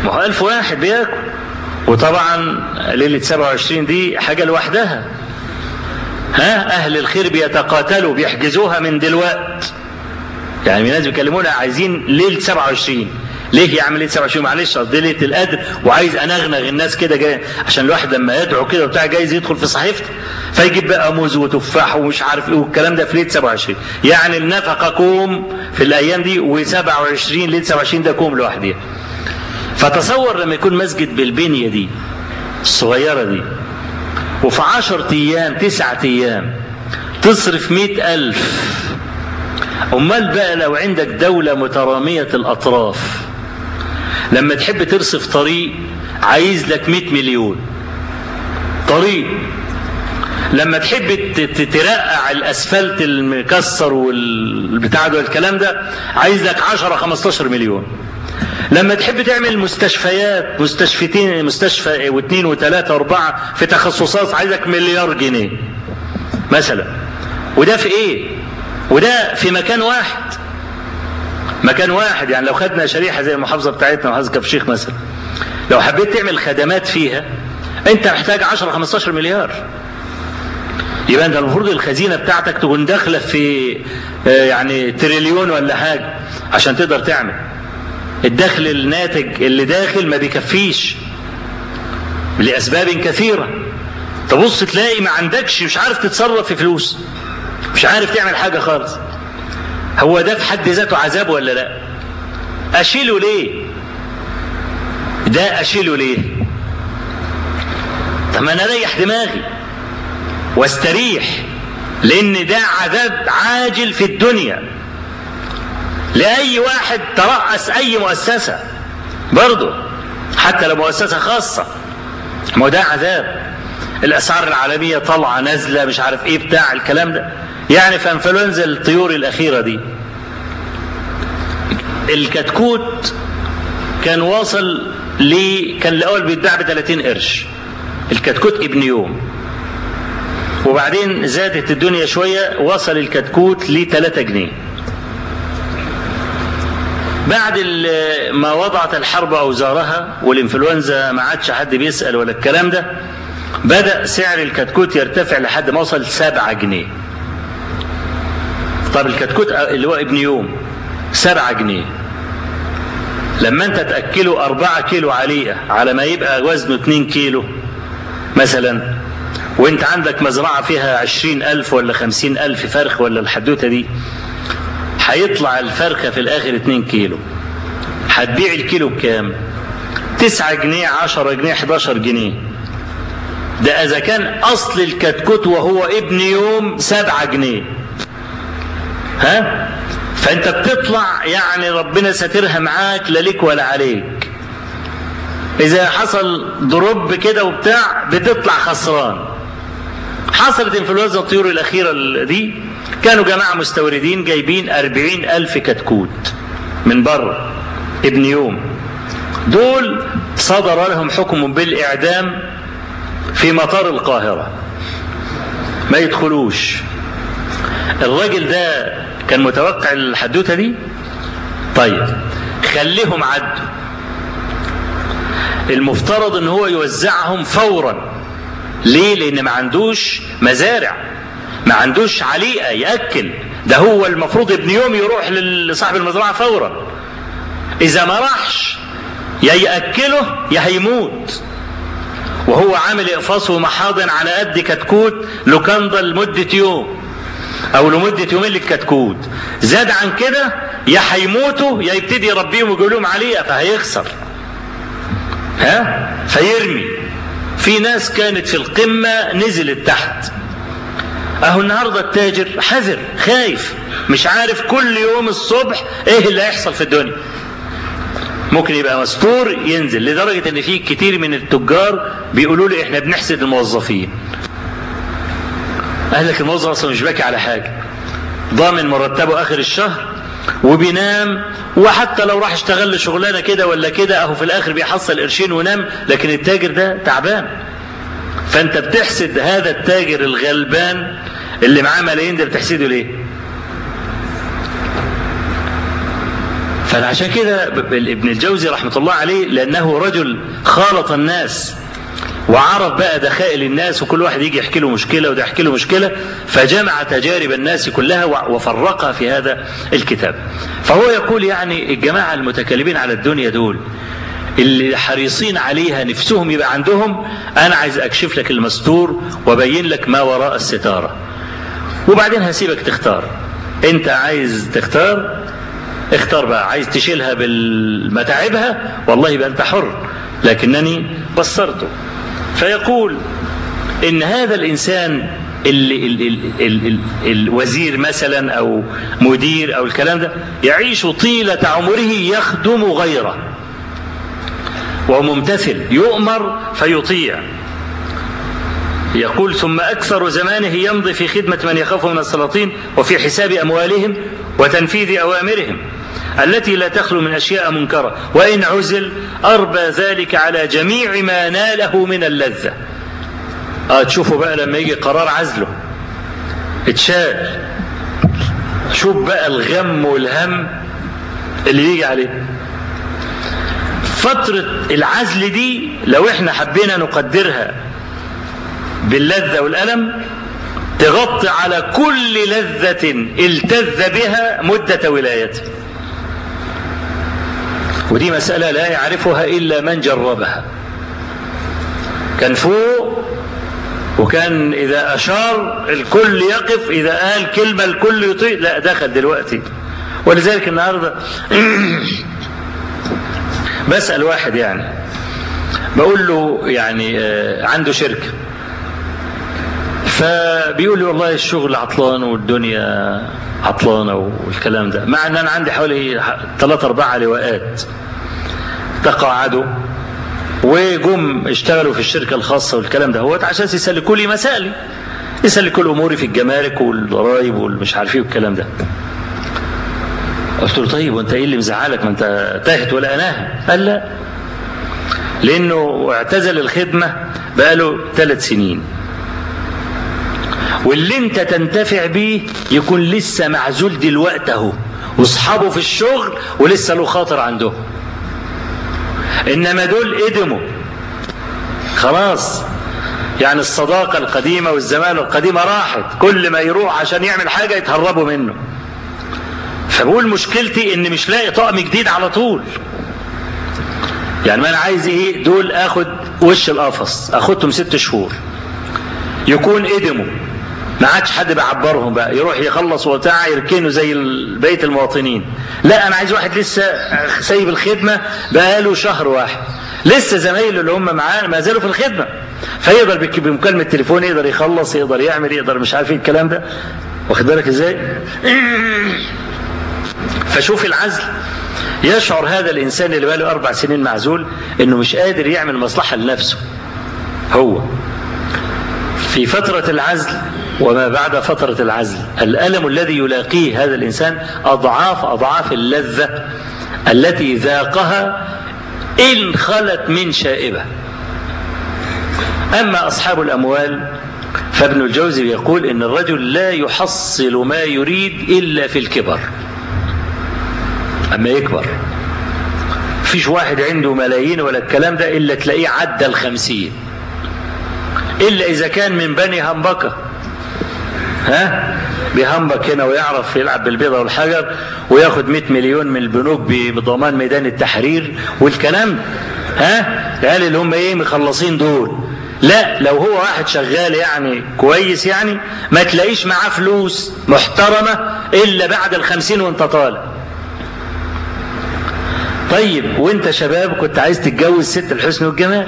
ما هو 1000 واحد بياكل وطبعا ليلة 27 دي حاجة لوحدها ها أهل الخير بيتقاتلوا بيحجزوها من دلوقت يعني الناس بيكلمونا عايزين ليلة 27 ليه يا عم ليله 27 معلش قصدي ليله القدر وعايز انغنغ الناس كده جاي عشان الواحد لما يدعو كده وبتاع جايز يدخل في صحيفته فيجيب بقى موز وتفاح ومش عارف ايه والكلام ده في ليله 27 يعني النفقه كوم في الايام دي و27 ليله 27 ده كوم لوحدها فتصور لما يكون مسجد بالبنيه دي الصغيره دي وفي 10 ايام تسعة ايام تصرف مئة ألف أمال بقى لو عندك دولة مترامية الأطراف لما تحب ترصف طريق عايز لك 100 مليون طريق لما تحب ترقع الاسفلت المكسر والبتاع ده والكلام ده عايز لك 10 15 مليون لما تحب تعمل مستشفيات مستشفيتين مستشفى واثنين وثلاثة واربعة في تخصصات عايزك مليار جنيه مثلا وده في ايه وده في مكان واحد مكان واحد يعني لو خدنا شريحه زي المحافظه بتاعتنا محافظه كفر الشيخ مثلا لو حبيت تعمل خدمات فيها انت محتاج 10 15 مليار يبقى انت المفروض الخزينه بتاعتك تكون داخله في يعني تريليون ولا حاجه عشان تقدر تعمل الدخل الناتج اللي داخل ما بيكفيش لاسباب كثيره تبص تلاقي ما عندكش مش عارف تتصرف في فلوس مش عارف تعمل حاجه خالص هو ده في حد ذاته عذاب ولا لا اشيله ليه ده اشيله ليه طب ما انا اريح دماغي واستريح لان ده عذاب عاجل في الدنيا لاي واحد ترأس اي مؤسسة برضه حتى لو مؤسسة خاصة ما ده عذاب الاسعار العالمية طالعة نازلة مش عارف ايه بتاع الكلام ده يعني في انفلونزا الطيور الاخيرة دي الكتكوت كان واصل ل كان الاول بيتباع ب 30 قرش الكتكوت ابن يوم وبعدين زادت الدنيا شويه وصل الكتكوت ل 3 جنيه بعد ما وضعت الحرب اوزارها والانفلونزا ما عادش حد بيسال ولا الكلام ده بدا سعر الكتكوت يرتفع لحد ما وصل 7 جنيه طب الكتكوت اللي هو ابن يوم 7 جنيه لما انت تأكله أربعة كيلو عليقة على ما يبقى وزنه اتنين كيلو مثلا وانت عندك مزرعة فيها عشرين ألف ولا خمسين ألف فرخ ولا الحدوتة دي هيطلع الفرخة في الآخر اتنين كيلو هتبيع الكيلو بكام تسعة جنيه عشرة جنيه حداشر جنيه ده إذا كان أصل الكتكوت وهو ابن يوم سبعة جنيه ها فانت بتطلع يعني ربنا ساترها معاك لا ليك ولا عليك اذا حصل ضرب كده وبتاع بتطلع خسران حصلت انفلونزا الطيور الاخيره دي كانوا جماعه مستوردين جايبين أربعين الف كتكوت من بره ابن يوم دول صدر لهم حكم بالاعدام في مطار القاهره ما يدخلوش الراجل ده كان متوقع الحدوته دي طيب خليهم عدوا المفترض ان هو يوزعهم فورا ليه لان ما عندوش مزارع ما عندوش عليقه ياكل ده هو المفروض ابن يوم يروح لصاحب المزرعه فورا اذا ما راحش يا ياكله يا هيموت وهو عامل اقفاص ومحاضن على قد كتكوت لوكاندا لمده يوم او لمده يومين للكتكوت زاد عن كده يا هيموتوا يا يبتدي يربيهم ويجيب لهم عليقه فهيخسر ها فيرمي في ناس كانت في القمه نزلت تحت اهو النهارده التاجر حذر خايف مش عارف كل يوم الصبح ايه اللي هيحصل في الدنيا ممكن يبقى مستور ينزل لدرجه ان في كتير من التجار بيقولوا لي احنا بنحسد الموظفين قال لك الموظف اصلا مش باكي على حاجه ضامن مرتبه اخر الشهر وبينام وحتى لو راح اشتغل شغلانه كده ولا كده اهو في الاخر بيحصل قرشين ونام لكن التاجر ده تعبان فانت بتحسد هذا التاجر الغلبان اللي معاه ملايين ده بتحسده ليه فعشان كده ابن الجوزي رحمة الله عليه لأنه رجل خالط الناس وعرف بقى دخائل الناس وكل واحد يجي يحكي له مشكلة وده يحكي له مشكلة فجمع تجارب الناس كلها وفرقها في هذا الكتاب فهو يقول يعني الجماعة المتكلمين على الدنيا دول اللي حريصين عليها نفسهم يبقى عندهم أنا عايز أكشف لك المستور وبين لك ما وراء الستارة وبعدين هسيبك تختار أنت عايز تختار اختار بقى عايز تشيلها بالمتاعبها والله يبقى أنت حر لكنني بصرته فيقول ان هذا الانسان اللي ال ال ال ال الوزير مثلا او مدير او الكلام ده يعيش طيله عمره يخدم غيره وممتثل يؤمر فيطيع يقول ثم اكثر زمانه يمضي في خدمه من يخاف من السلاطين وفي حساب اموالهم وتنفيذ اوامرهم التي لا تخلو من أشياء منكرة وإن عزل أربى ذلك على جميع ما ناله من اللذة آه تشوفوا بقى لما يجي قرار عزله اتشال شوف بقى الغم والهم اللي يجي عليه فترة العزل دي لو احنا حبينا نقدرها باللذة والألم تغطي على كل لذة التذ بها مدة ولايته ودي مسألة لا يعرفها إلا من جربها كان فوق وكان إذا أشار الكل يقف إذا قال كلمة الكل يطيع لا دخل دلوقتي ولذلك النهاردة بسأل واحد يعني بقول له يعني عنده شركة فبيقول لي والله الشغل عطلان والدنيا عطلانة والكلام ده مع ان انا عندي حوالي ثلاثة اربعة لواءات تقاعدوا وجم اشتغلوا في الشركة الخاصة والكلام ده هو عشان يسلكوا لي مسائلي يسلكوا لي اموري في الجمارك والضرايب والمش عارف ايه والكلام ده قلت له طيب وانت ايه اللي مزعلك ما انت تاهت ولا اناها قال لا لانه اعتزل الخدمة بقاله ثلاث سنين واللي انت تنتفع بيه يكون لسه معزول دلوقتي اهو واصحابه في الشغل ولسه له خاطر عنده انما دول قدموا خلاص يعني الصداقة القديمة والزمالة القديمة راحت كل ما يروح عشان يعمل حاجة يتهربوا منه فبقول مشكلتي ان مش لاقي طقم جديد على طول يعني ما انا عايز ايه دول اخد وش القفص اخدهم ست شهور يكون قدموا ما عادش حد بيعبرهم بقى يروح يخلص وبتاع يركنه زي بيت المواطنين لا انا عايز واحد لسه سايب الخدمه بقاله شهر واحد لسه زمايله اللي هم معاه ما زالوا في الخدمه فيقدر بمكالمه تليفون يقدر يخلص يقدر يعمل يقدر مش عارف ايه الكلام ده واخد بالك ازاي فشوف العزل يشعر هذا الانسان اللي بقاله اربع سنين معزول انه مش قادر يعمل مصلحه لنفسه هو في فترة العزل وما بعد فترة العزل الألم الذي يلاقيه هذا الإنسان أضعاف أضعاف اللذة التي ذاقها إن خلت من شائبة أما أصحاب الأموال فابن الجوزي يقول إن الرجل لا يحصل ما يريد إلا في الكبر أما يكبر فيش واحد عنده ملايين ولا الكلام ده إلا تلاقيه عدى الخمسين إلا إذا كان من بني همبكة ها بيهمبك هنا ويعرف يلعب بالبيضة والحجر وياخد 100 مليون من البنوك بضمان ميدان التحرير والكلام ها العيال اللي هم ايه مخلصين دول لا لو هو واحد شغال يعني كويس يعني ما تلاقيش معاه فلوس محترمة إلا بعد الخمسين وانت طالع طيب وانت شباب كنت عايز تتجوز ست الحسن والجمال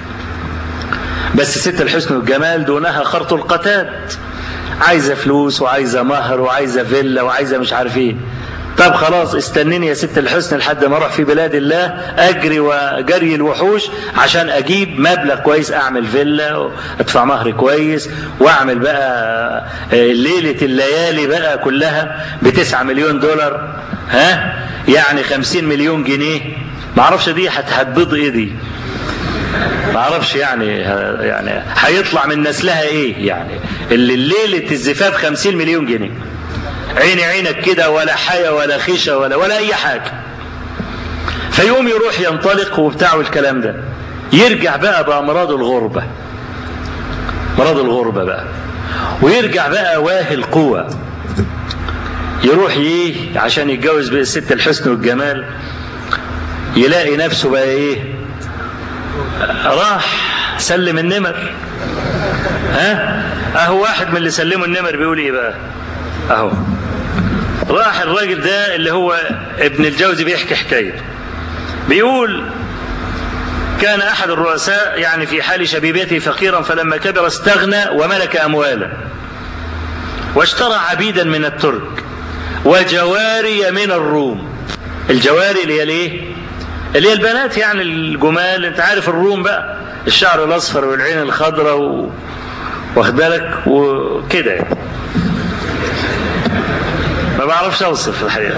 بس ست الحسن والجمال دونها خرط القتاد عايزه فلوس وعايزه مهر وعايزه فيلا وعايزه مش عارف ايه طب خلاص استنيني يا ست الحسن لحد ما اروح في بلاد الله اجري وجري الوحوش عشان اجيب مبلغ كويس اعمل فيلا وادفع مهر كويس واعمل بقى ليله الليالي بقى كلها بتسعة مليون دولار ها يعني خمسين مليون جنيه معرفش دي هتبيض ايه دي ما اعرفش يعني يعني هيطلع من نسلها ايه يعني اللي ليله الزفاف 50 مليون جنيه عيني عينك كده ولا حياه ولا خيشه ولا ولا اي حاجه فيقوم يروح ينطلق وبتاع الكلام ده يرجع بقى بأمراض الغربة مرض الغربة بقى ويرجع بقى واهي القوة يروح ايه عشان يتجوز بالست الحسن والجمال يلاقي نفسه بقى ايه راح سلم النمر ها اهو واحد من اللي سلموا النمر بيقول ايه بقى اهو راح الراجل ده اللي هو ابن الجوزي بيحكي حكايه بيقول كان احد الرؤساء يعني في حال شبيبته فقيرا فلما كبر استغنى وملك اموالا واشترى عبيدا من الترك وجواري من الروم الجواري اللي هي الايه اللي هي البنات يعني الجمال انت عارف الروم بقى الشعر الاصفر والعين الخضراء و... واخد بالك وكده يعني. ما بعرفش اوصف الحقيقه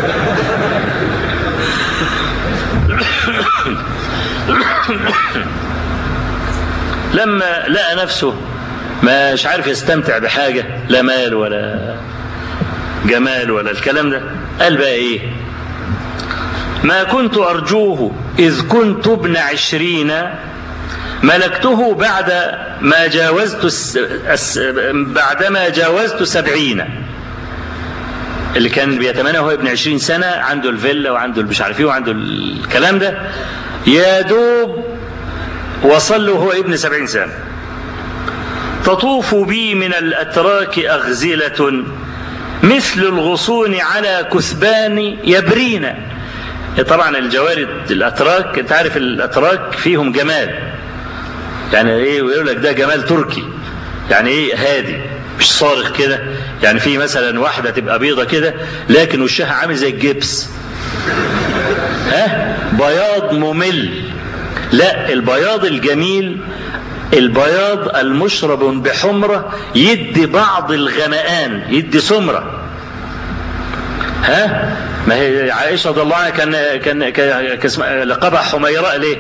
لما لقى نفسه مش عارف يستمتع بحاجة لا مال ولا جمال ولا الكلام ده قال بقى ايه ما كنت أرجوه إذ كنت ابن عشرين ملكته بعد ما جاوزت الس... الس... بعدما جاوزت سبعين اللي كان بيتمنى هو ابن عشرين سنة عنده الفيلا وعنده مش عارف ايه وعنده الكلام ده يا دوب وصل له هو ابن سبعين سنة تطوف بي من الأتراك أغزلة مثل الغصون على كثبان يبرين طبعا الجواري الأتراك أنت عارف الأتراك فيهم جمال يعني إيه ويقول لك ده جمال تركي يعني إيه هادي مش صارخ كده يعني في مثلا واحدة تبقى بيضة كده لكن وشها عامل زي الجبس ها بياض ممل لا البياض الجميل البياض المشرب بحمرة يدي بعض الغمقان يدي سمرة ها ما هي عائشة رضي الله عنها كان كان كان لقبها حميراء ليه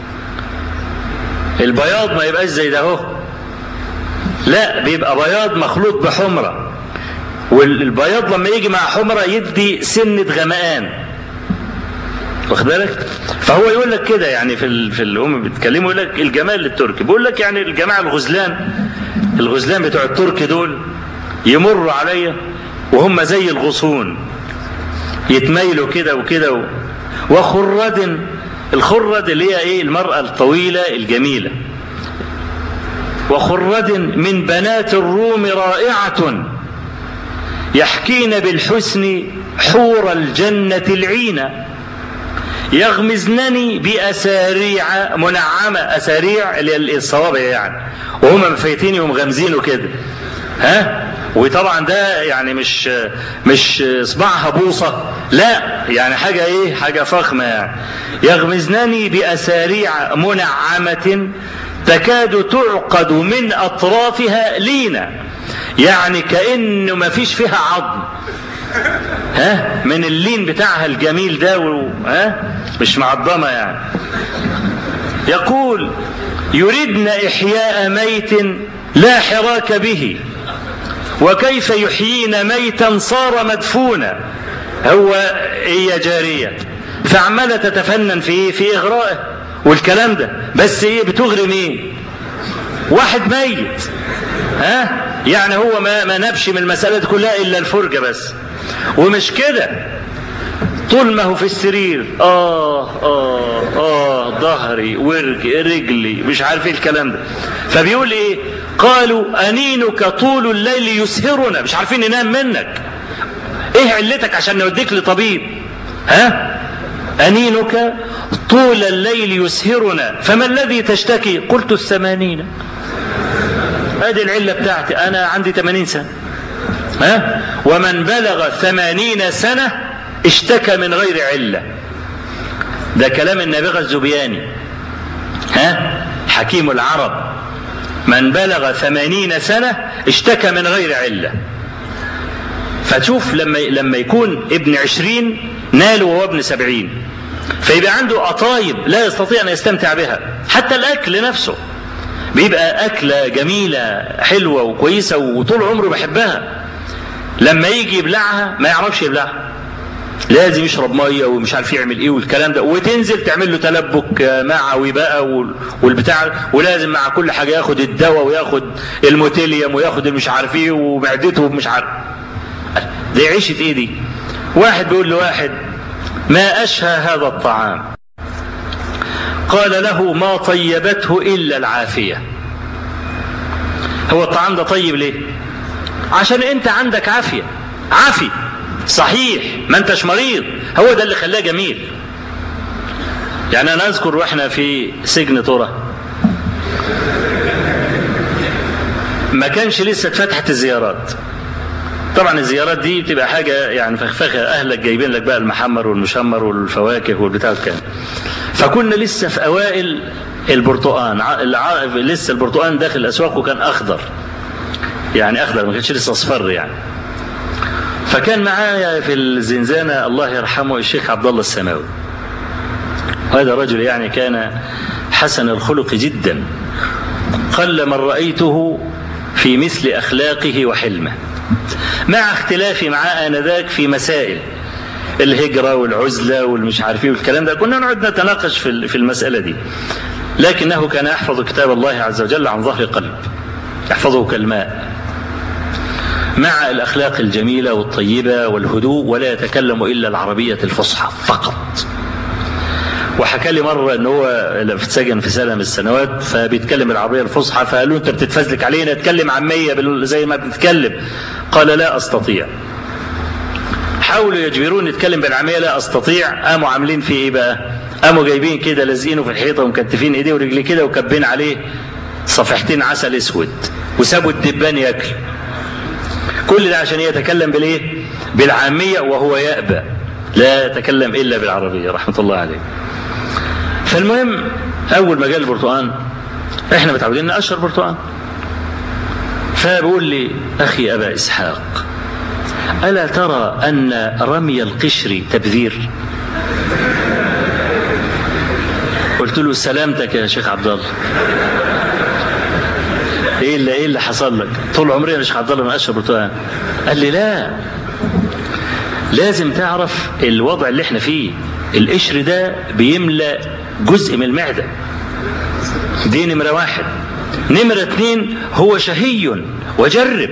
البياض ما يبقاش زي ده اهو لا بيبقى بياض مخلوط بحمرة والبياض لما يجي مع حمرة يدي سنة غمقان واخد بالك فهو يقول لك كده يعني في ال... في اللي هم بيتكلموا يقول لك الجمال للتركي بيقول لك يعني الجماعه الغزلان الغزلان بتوع الترك دول يمروا عليا وهم زي الغصون يتميلوا كده وكده و... وخرد الخرد اللي هي ايه المرأة الطويلة الجميلة وخرد من بنات الروم رائعة يحكين بالحسن حور الجنة العينة يغمزنني بأساريع منعمة أساريع اللي هي الصوابع يعني وهم مفيتيني ومغمزينه كده ها وطبعا ده يعني مش مش صباعها بوصة لا يعني حاجة ايه حاجة فخمة يعني يغمزنني بأساريع منعمة تكاد تعقد من أطرافها لينا يعني كأنه ما فيش فيها عظم ها من اللين بتاعها الجميل ده و... ها مش معضمه يعني يقول يردن احياء ميت لا حراك به وكيف يحيين ميتا صار مدفونا هو هي جاريه فعماله تتفنن في ايه في اغرائه والكلام ده بس ايه بتغري مين واحد ميت ها يعني هو ما ما نبش من المساله دي كلها الا الفرجه بس ومش كده طول ما هو في السرير آه آه آه ظهري ورج رجلي مش عارف ايه الكلام ده فبيقول ايه قالوا أنينك طول الليل يسهرنا مش عارفين ننام منك ايه علتك عشان نوديك لطبيب ها أنينك طول الليل يسهرنا فما الذي تشتكي قلت الثمانين هذه العلة بتاعتي أنا عندي ثمانين سنة ها ومن بلغ ثمانين سنة اشتكى من غير علة ده كلام النابغة الزبياني ها حكيم العرب من بلغ ثمانين سنة اشتكى من غير علة فتشوف لما لما يكون ابن عشرين نال وهو ابن سبعين فيبقى عنده أطايب لا يستطيع أن يستمتع بها حتى الأكل نفسه بيبقى أكلة جميلة حلوة وكويسة وطول عمره بحبها لما يجي يبلعها ما يعرفش يبلعها لازم يشرب ميه ومش عارف يعمل ايه والكلام ده وتنزل تعمل له تلبك معوي بقى وال- والبتاع ولازم مع كل حاجه ياخد الدواء وياخد الموتيليوم وياخد المش عارف ايه ومعدته مش عارف دي عيشه ايه دي واحد بيقول لواحد ما اشهى هذا الطعام قال له ما طيبته الا العافيه هو الطعام ده طيب ليه عشان انت عندك عافيه عافي صحيح ما انتش مريض هو ده اللي خلاه جميل يعني انا اذكر واحنا في سجن ترى ما كانش لسه اتفتحت الزيارات طبعا الزيارات دي بتبقى حاجة يعني فخفخة أهلك جايبين لك بقى المحمر والمشمر والفواكه والبتاع والكلام فكنا لسه في أوائل البرتقان ع- الع- لسه البرتقان داخل الأسواق وكان أخضر يعني أخضر ما كانش لسه أصفر يعني فكان معايا في الزنزانة الله يرحمه الشيخ عبد الله السماوي هذا رجل يعني كان حسن الخلق جدا قل من رأيته في مثل أخلاقه وحلمه مع اختلافي معاه آنذاك في مسائل الهجرة والعزلة والمش عارف ايه والكلام ده كنا نقعد نتناقش في في المسألة دي لكنه كان يحفظ كتاب الله عز وجل عن ظهر قلب يحفظه كالماء مع الأخلاق الجميلة والطيبة والهدوء ولا يتكلم إلا العربية الفصحى فقط وحكى لي مرة ان هو في سجن في سنة من السنوات فبيتكلم العربية الفصحى فقال له انت بتتفزلك علينا اتكلم عامية بال- زي ما بتتكلم قال لا استطيع حاولوا يجبروني اتكلم بالعامية لا استطيع قاموا عاملين فيه ايه بقى قاموا جايبين كده لازقينه في الحيطة ومكتفين ايديه ورجليه كده وكبين عليه صفحتين عسل اسود وسابوا الدبان ياكل كل ده عشان يتكلم بالايه بالعامية وهو يأبى لا يتكلم الا بالعربية رحمة الله عليه فالمهم اول ما جاء البرتقال احنا متعودين نقشر برتقال فبيقول لي اخي ابا اسحاق الا ترى ان رمي القشر تبذير قلت له سلامتك يا شيخ عبد الله ايه اللي ايه اللي حصل لك طول عمري يا شيخ عبد الله ما اشرب برتقال قال لي لا لازم تعرف الوضع اللي احنا فيه القشر ده بيملى جزء من المعدة دي نمرة واحد نمرة اتنين هو شهي وجرب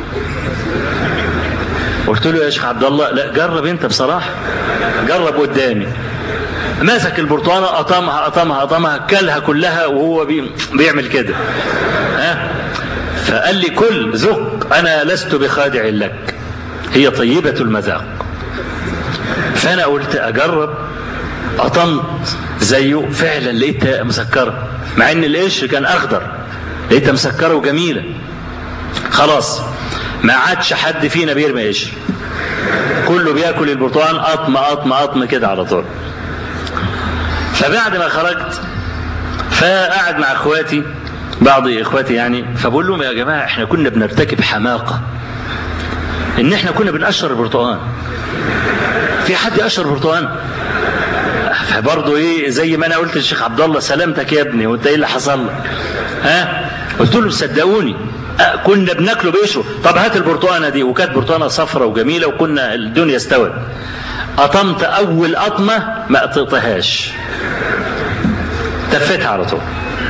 قلت له يا شيخ عبد الله لا جرب انت بصراحة جرب قدامي مسك البرتقانة قطمها قطمها قطمها كلها كلها وهو بي بيعمل كده ها فقال لي كل ذق انا لست بخادع لك هي طيبة المذاق فانا قلت اجرب قطمت زيه فعلا لقيتها مسكرة مع ان القشر كان اخضر لقيتها مسكرة وجميلة خلاص ما عادش حد فينا بيرمي قشر كله بياكل البرتقال قطم قطم قطم كده على طول فبعد ما خرجت فقعد مع اخواتي بعض اخواتي يعني فبقول لهم يا جماعه احنا كنا بنرتكب حماقه ان احنا كنا بنقشر البرتقال في حد يقشر برتقال فبرضه ايه زي ما انا قلت للشيخ عبد الله سلامتك يا ابني وانت ايه اللي حصل لك ها قلت له صدقوني أه كنا بناكله بقشره طب هات البرتقانه دي وكانت برتقانه صفرة وجميله وكنا الدنيا استوت قطمت اول قطمه ما قطعتهاش تفتها على طول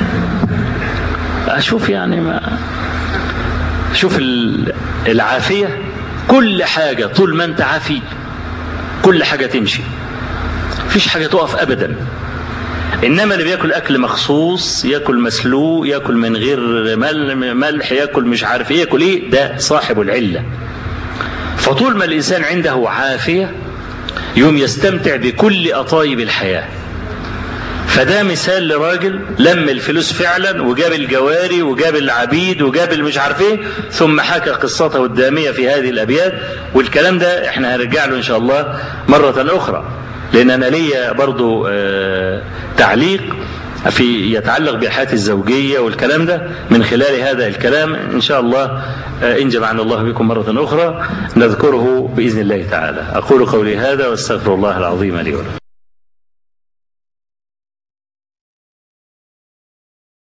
اشوف يعني ما شوف العافيه كل حاجه طول ما انت عافي كل حاجه تمشي مفيش حاجه تقف ابدا انما اللي بياكل اكل مخصوص ياكل مسلوق ياكل من غير ملح ياكل مش عارف ايه ياكل ايه ده صاحب العله فطول ما الانسان عنده عافيه يوم يستمتع بكل اطايب الحياه فده مثال لراجل لم الفلوس فعلا وجاب الجواري وجاب العبيد وجاب المش عارف ايه ثم حكى قصته الداميه في هذه الابيات والكلام ده احنا هنرجع له ان شاء الله مره اخرى لان انا ليا برضو آه تعليق في يتعلق بالحياه الزوجيه والكلام ده من خلال هذا الكلام ان شاء الله آه ان جمعنا الله بكم مره اخرى نذكره باذن الله تعالى اقول قولي هذا واستغفر الله العظيم لي ولكم